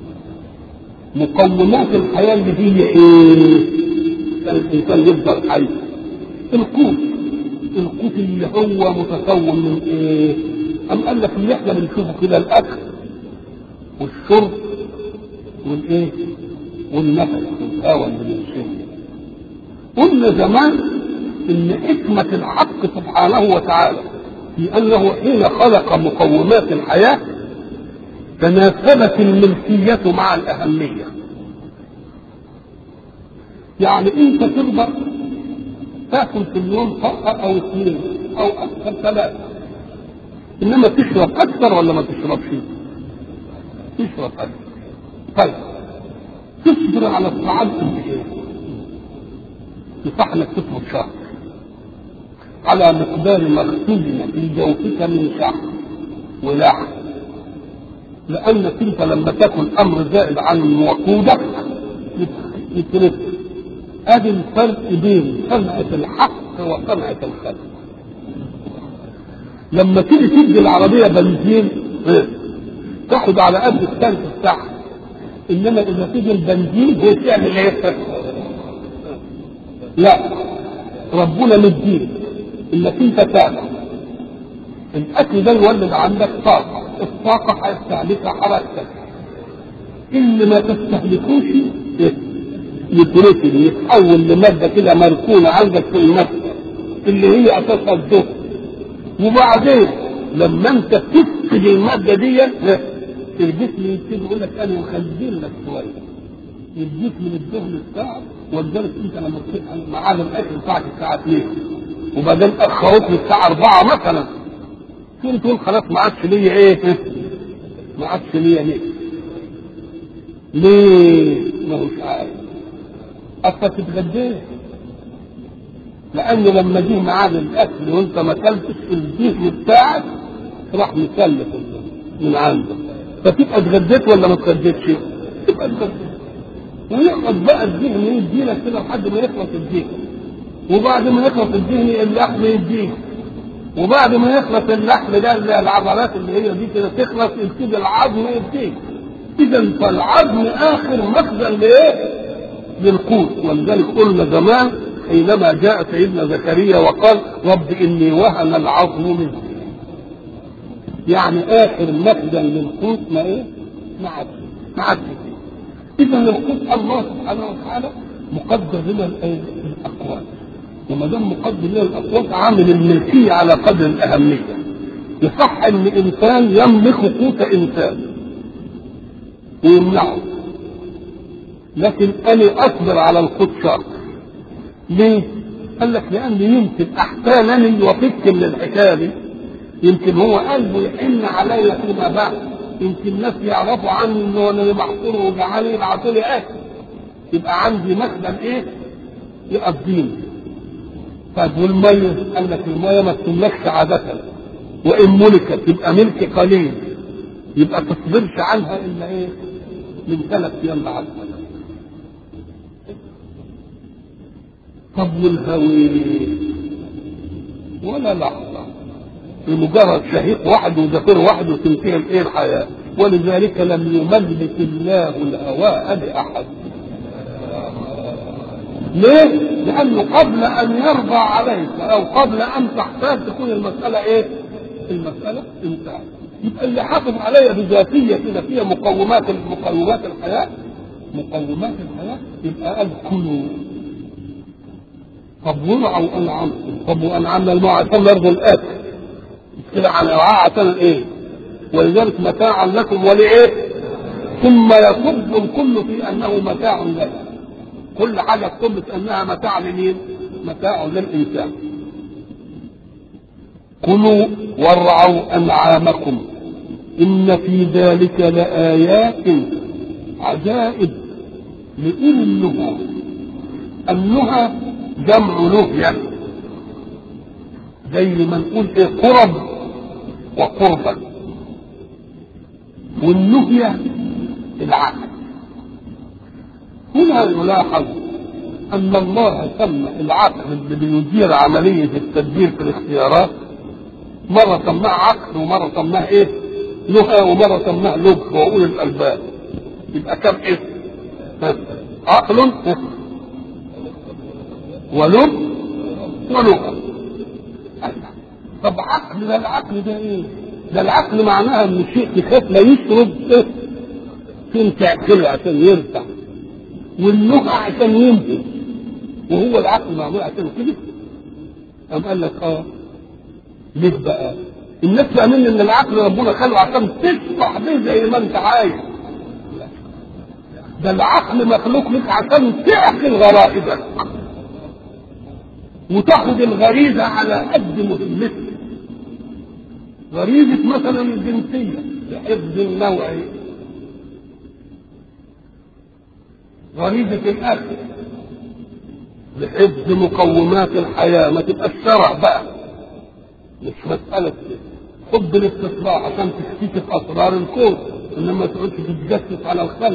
مقومات الحياة اللي هي إيه؟ الإنسان يفضل حي القوت القوت اللي هو متكون من إيه؟ أم قال لك اللي إحنا بنشوفه كده الأكل والشرب والإيه؟ والنفس والهواء اللي بنشمه قلنا زمان ان حكمة الحق سبحانه وتعالى في انه حين خلق مقومات الحياة تناسبت الملكية مع الأهمية يعني انت تقدر تاكل في اليوم طاقة او اثنين او اكثر ثلاثة انما تشرب اكثر ولا ما تشربش تشرب اكثر طيب تصبر على الطعام قد ايه يصح لك تطلب شهر على مقدار مختوم في جوفك من شهر ولحم لانك انت لما تاكل امر زائد عن وقودك يترك ادي الفرق بين صنعة الحق وصنعة الخلق لما تيجي تدي العربية بنزين تاخد على قد التانك بتاعها انما اذا تيجي البنزين هو تعمل ايه؟ لا ربنا مديك انك انت تاكل الاكل ده يولد عندك طاقه الطاقه هيستهلكها حركتك اللي ما تستهلكوش يتركن يتحول لماده كده مركونه عندك في النفس اللي هي اساسها الدهن وبعدين لما انت تفقد الماده دي الجسم يبتدي يقول لك انا مخزن لك شويه يديك من الدهن بتاعك ولذلك انت لما تصحى ميعاد الاكل بتاعك الساعه 2 وبعدين اخروك للساعه 4 مثلا تقول تقول خلاص ما عادش ليا ايه؟ ما عادش ليا ليه؟ ليه؟ ما هوش عارف اصلا تتغداه لان لما جه ميعاد الاكل وانت ما اكلتش في الدهن بتاعك راح مسلف من عندك فتبقى اتغديت ولا ما اتغديتش؟ تبقى اتغديت ويقعد بقى الذهن يديلك كده لحد ما يخلص الذهن وبعد ما يخلص الذهن اللحم يديك وبعد ما يخلص اللحم ده اللي العضلات اللي هي دي كده تخلص يبتدي العظم يديك اذا فالعظم اخر مخزن لايه؟ للقوت ولذلك قلنا زمان حينما جاء سيدنا زكريا وقال رب اني وهن العظم مني يعني اخر مخزن للقوت ما ايه؟ ما عادش ما عادش اذا القوت الله سبحانه وتعالى مقدر لنا الاقوات وما دام مقدر لنا الاقوات عامل الملكيه على قدر الاهميه يصح ان انسان يملك قوت انسان ويمنعه لكن انا اصبر على القوت شرط ليه؟ قال لك لان يمكن احسانني وفك من الحكايه دي يمكن هو قلبه يحن علي فيما بعد يمكن الناس يعرفوا عني انه انا اللي محصور وجعان يبعثوا لي اكل يبقى عندي مخزن ايه؟ يقضيني طيب والميه قال لك الميه ما تملكش عادة وان ملكت يبقى ملك قليل يبقى تصبرش عنها الا ايه؟ من ثلاث ايام بعد طب والهوي ولا لحظه بمجرد شهيق واحد وزفير واحد وتنتهي الايه الحياه ولذلك لم يملك الله الهواء لاحد ليه؟ لأنه قبل أن يرضى عليك أو قبل أن تحتاج تكون المسألة إيه؟ المسألة انتهت. يبقى اللي حافظ عليا بذاتية كده فيها مقومات مقومات الحياة مقومات الحياة يبقى قال كلوا طب ورعوا أنعمكم طب وأنعمنا الماء عشان نرضوا الآكل كده عن وعاء عشان إيه؟ ولذلك متاعا لكم ولإيه ثم يصب الكل في أنه متاع لنا كل حاجة تصب في أنها متاع لمين متاع للإنسان كلوا وارعوا أنعامكم إن في ذلك لآيات عجائب لأولي النهى النهى جمع نهية زي ما نقول ايه قرب وقربا والنهية العقل هنا يلاحظ أن الله سمى العقل اللي بيدير عملية التدبير في الاختيارات مرة سماه عقل ومرة سماه ايه؟ نهى ومرة سماه لب وأولي الألباب يبقى كم اسم؟ ها؟ عقل ها؟ ولب ونهى طب عقل ده العقل ده ايه؟ ده العقل معناها ان الشيء يخاف لا يشرب ايه؟ فين تعقله عشان يرتاح والنهى عشان ينفذ وهو العقل معمول عشان كده قام قال لك اه ليه بقى؟ الناس فاهمين ان العقل ربنا خلقه عشان تشرح بيه زي ما انت عايز ده العقل مخلوق لك عشان تعقل غرائزك وتاخد الغريزه على قد مهمتك غريزه مثلا الجنسيه لحفظ النوع غريزه الاكل لحفظ مقومات الحياه ما تبقاش شرع بقى مش مساله حب الاستطلاع عشان تكتشف اسرار الكون انما تقعدش تتجسس على الخلق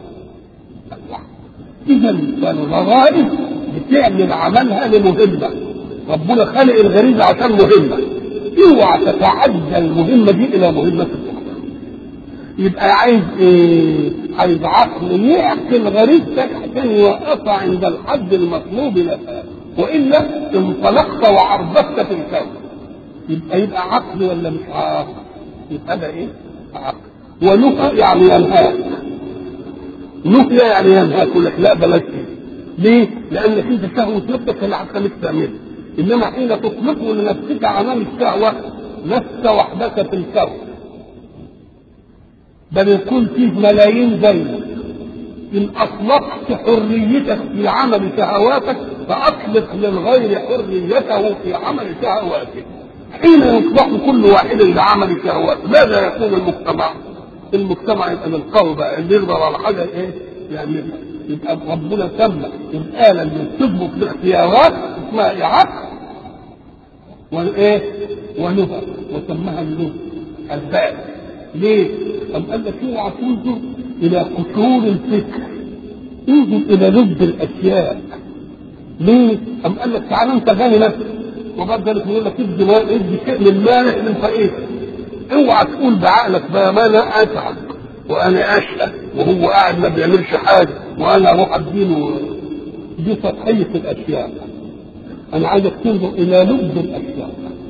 اذا فالغرائز بتعمل عملها لمهمه ربنا خلق الغريزه عشان مهمه اوعى تتعدى المهمه دي الى مهمه اخرى يبقى عايز ايه؟ عايز عقل يعقل غريزتك عشان يوقفها عند الحد المطلوب لها والا انطلقت وعربست في الكون يبقى يبقى عقل ولا مش عقل؟ يبقى ده ايه؟ عقل ونهى يعني ينهاك نهي يعني ينهاك يقول لك لا بلاش كده ليه؟ لانك انت شهوه نفسك اللي هتخليك تعملها انما حين تطلقه لنفسك امام الشهوه لست وحدك في الكون بل يكون فيه ملايين زيك ان اطلقت حريتك في عمل شهواتك فاطلق للغير حريته في عمل شهواته حين يطلق كل واحد لعمل شهواته ماذا يكون المجتمع؟ المجتمع يبقى من قوي بقى اللي يقدر على حاجه ايه؟ يعني يبقى ربنا سمى الآلة اللي بتضبط الاختيارات اسمها عقل والايه؟ ونهى وسماها النهى الباب ليه؟ أم قال لك اوعى تنظر إلى قشور الفكر انظر إلى لب الأشياء ليه؟ أم قال لك تعالى أنت غني نفسك وبعد ذلك يقول لك ادي مال ادي شيء من مالك للفقير اوعى تقول بعقلك بقى ما انا اتعب وانا اشقى وهو قاعد ما بيعملش حاجه وانا اروح اديله دي سطحيه الاشياء انا عايزك تنظر الى لب الاشياء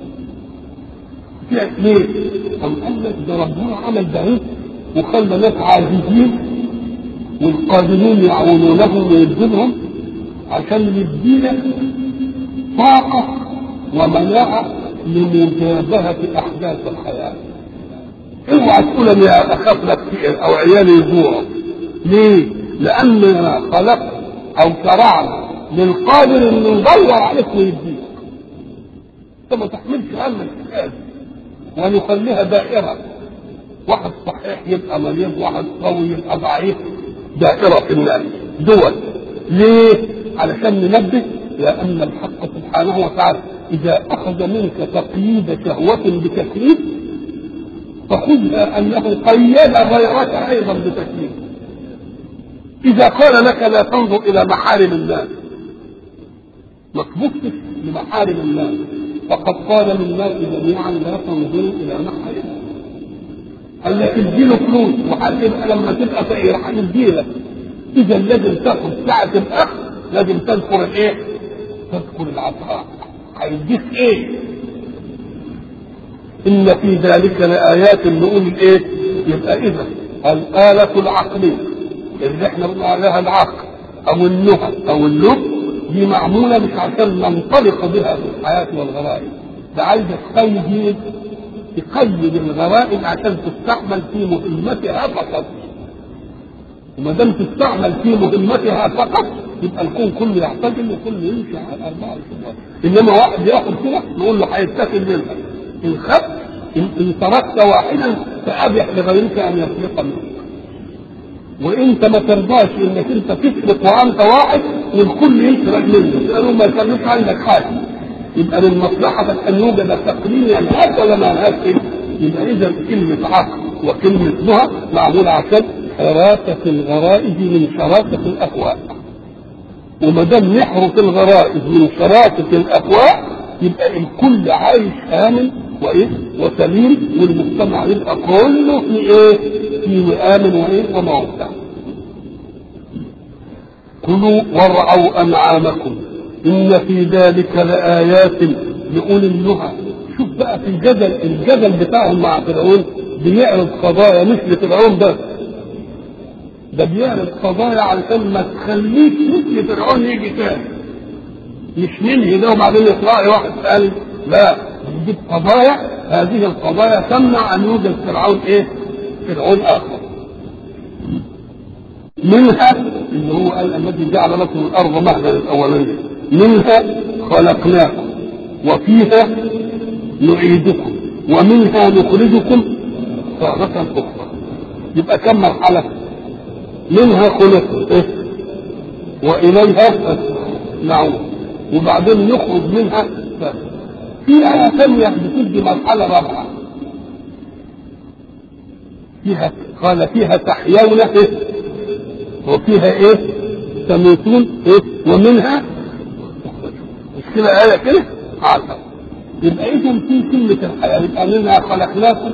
ليه؟ أم قال لك ده ربنا عمل ده وخلى ناس عاجزين والقادمين يعونونهم ويبذلهم عشان يدينا طاقة ومناعة لمجابهة أحداث الحياة. اوعى تقول انا اخاف لك او عيالي يجوعوا. ليه؟ لأننا خلقت أو شرعنا للقادر إنه يدور عليك ويديك. أنت ما تحملش هم الحكاية ونخليها دائرة واحد صحيح يبقى مريض واحد قوي يبقى ضعيف دائرة في الناس دول ليه؟ علشان ننبه لأن الحق سبحانه وتعالى إذا أخذ منك تقييد شهوة بتكليف فخذها أنه قيد غيرك أيضا بتكليف إذا قال لك لا تنظر إلى محارم الله ما تبصش لمحارم الله فقد قال للناس جميعا لا تنظروا الى محارم قال لك اديله فلوس وهتبقى لما تبقى فقير هنديلك اذا لازم تاخد ساعه الاخذ لازم تذكر الايه؟ تذكر العطاء هيديك ايه؟ ان في ذلك لايات نقول الايه؟ يبقى اذا الاله العقليه اللي احنا بنقول عليها العقل او النهى او اللب دي معموله مش عشان ننطلق بها في الحياه والغرائز ده عايزه تقيد تقيد الغرائب عشان تستعمل في مهمتها فقط وما دام تستعمل في مهمتها فقط يبقى الكون كله يحتاج ان كله يمشي على 24 انما واحد ياخد كده نقول له هيتاخد منها ان خدت ان, إن تركت واحدا فابح لغيرك ان يسرق منك وانت ما ترضاش انك انت تسرق وانت واحد والكل يسرق منك لانه ما يخليش عندك حاجه يبقى من مصلحتك ان يوجد تقنين ينهاك ولا ما ينهاك يبقى اذا كلمه عقل وكلمه نهى معموله عشان حراسه الغرائز من شراسه الاهواء وما دام نحرس الغرائز من شراسه الاهواء يبقى الكل عايش امن وايه وسليم والمجتمع يبقى كله في ايه في وئام وايه وموتى كلوا وارعوا انعامكم ان في ذلك لايات لاولي النهى شوف بقى في الجدل الجدل بتاعهم مع فرعون بيعرض قضايا مش لفرعون بس ده بيعرض قضايا علشان ما تخليك مثل فرعون يجي تاني مش ننهي ده وبعدين يطلع واحد قال لا نجيب قضايا هذه القضايا تمنع ان يوجد فرعون ايه؟ فرعون اخر. منها اللي هو قال الذي جعل لكم الارض مهدا الاولانيه منها خلقناكم وفيها نعيدكم ومنها نخرجكم تارة أخرى يبقى كم مرحلة؟ منها خلقنا إيه؟ وإليها نعود وبعدين نخرج منها في آية ثانية بتدي مرحلة رابعة فيها قال فيها تحيون إيه؟ وفيها إيه؟ تموتون إيه؟ ومنها مش كده آية كده؟ عشرة يبقى إذا في كلمة الحياة يبقى منها خلقناكم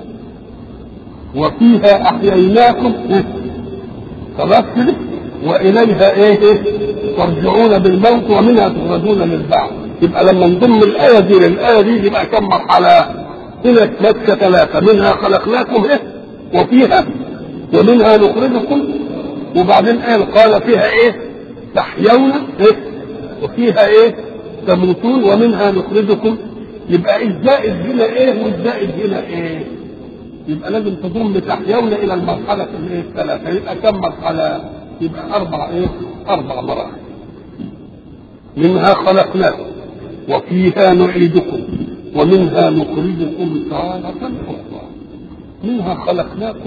وفيها أحييناكم إيه؟ خلاص كده؟ وإليها إيه؟ إيه؟ ترجعون بالموت ومنها تخرجون للبعث يبقى لما نضم الآية دي للآية دي يبقى كم مرحلة؟ هنا مكة ثلاثة منها خلقناكم إيه؟ وفيها ومنها نخرجكم وبعدين قال قال فيها إيه؟ تحيون إيه؟ وفيها إيه؟ تموتون ومنها نخرجكم يبقى الزائد هنا إيه والزائد هنا إيه؟ يبقى لازم تضم تحيون إلى المرحلة الإيه؟ الثلاثة يبقى كم مرحلة؟ يبقى أربع إيه؟ أربع مراحل منها خلقناكم وفيها نعيدكم ومنها نخرجكم تارة أخرى منها خلقناكم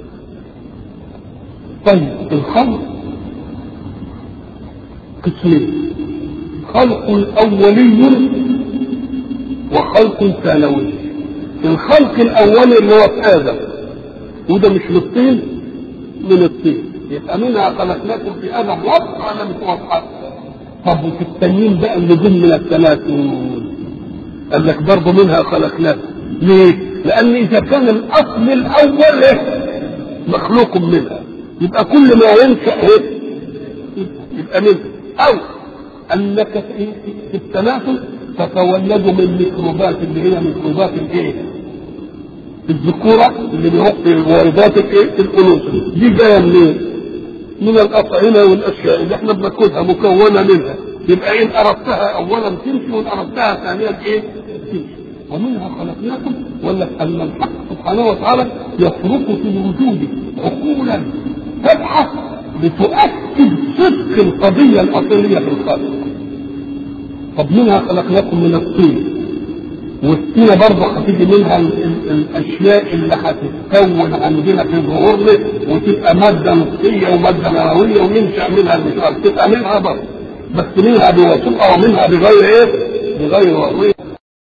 طيب الخلق قسمين خلق أولي وخلق ثانوي الخلق الأولي اللي هو في آدم وده مش من الطين من الطين يبقى منها خلقناكم في آدم واضحة ولا مش واضحة؟ طب وفي التانيين بقى اللي دول من الثلاثون قال لك برضه منها خلقناكم ليه؟ لأن إذا كان الأصل الأول إيه؟ مخلوق منها يبقى كل ما ينشأ إيه؟ يبقى منها أو أنك في التناسل تتولد من ميكروبات اللي هي ميكروبات الإيه؟ الذكورة اللي بيروح في واردات الإيه؟ الأنوثة دي جاية منين؟ من الأطعمة والأشياء اللي احنا بناكلها مكونة منها يبقى إن أردتها أولا تمشي وإن أردتها ثانيا إيه؟ تمشي ومنها خلقناكم ولا أن الحق سبحانه وتعالى يترك في الوجود عقولا تبحث لتؤكد صدق القضية الأصلية في الخلق طب منها خلقناكم من الطين والطينة برضه هتيجي منها ال ال الأشياء اللي هتتكون عندنا في ظهورنا وتبقى مادة نطقية ومادة نووية وينشأ منها المثال تبقى منها برضه بس منها بواسطة ومنها بغير إيه؟ بغير واسطة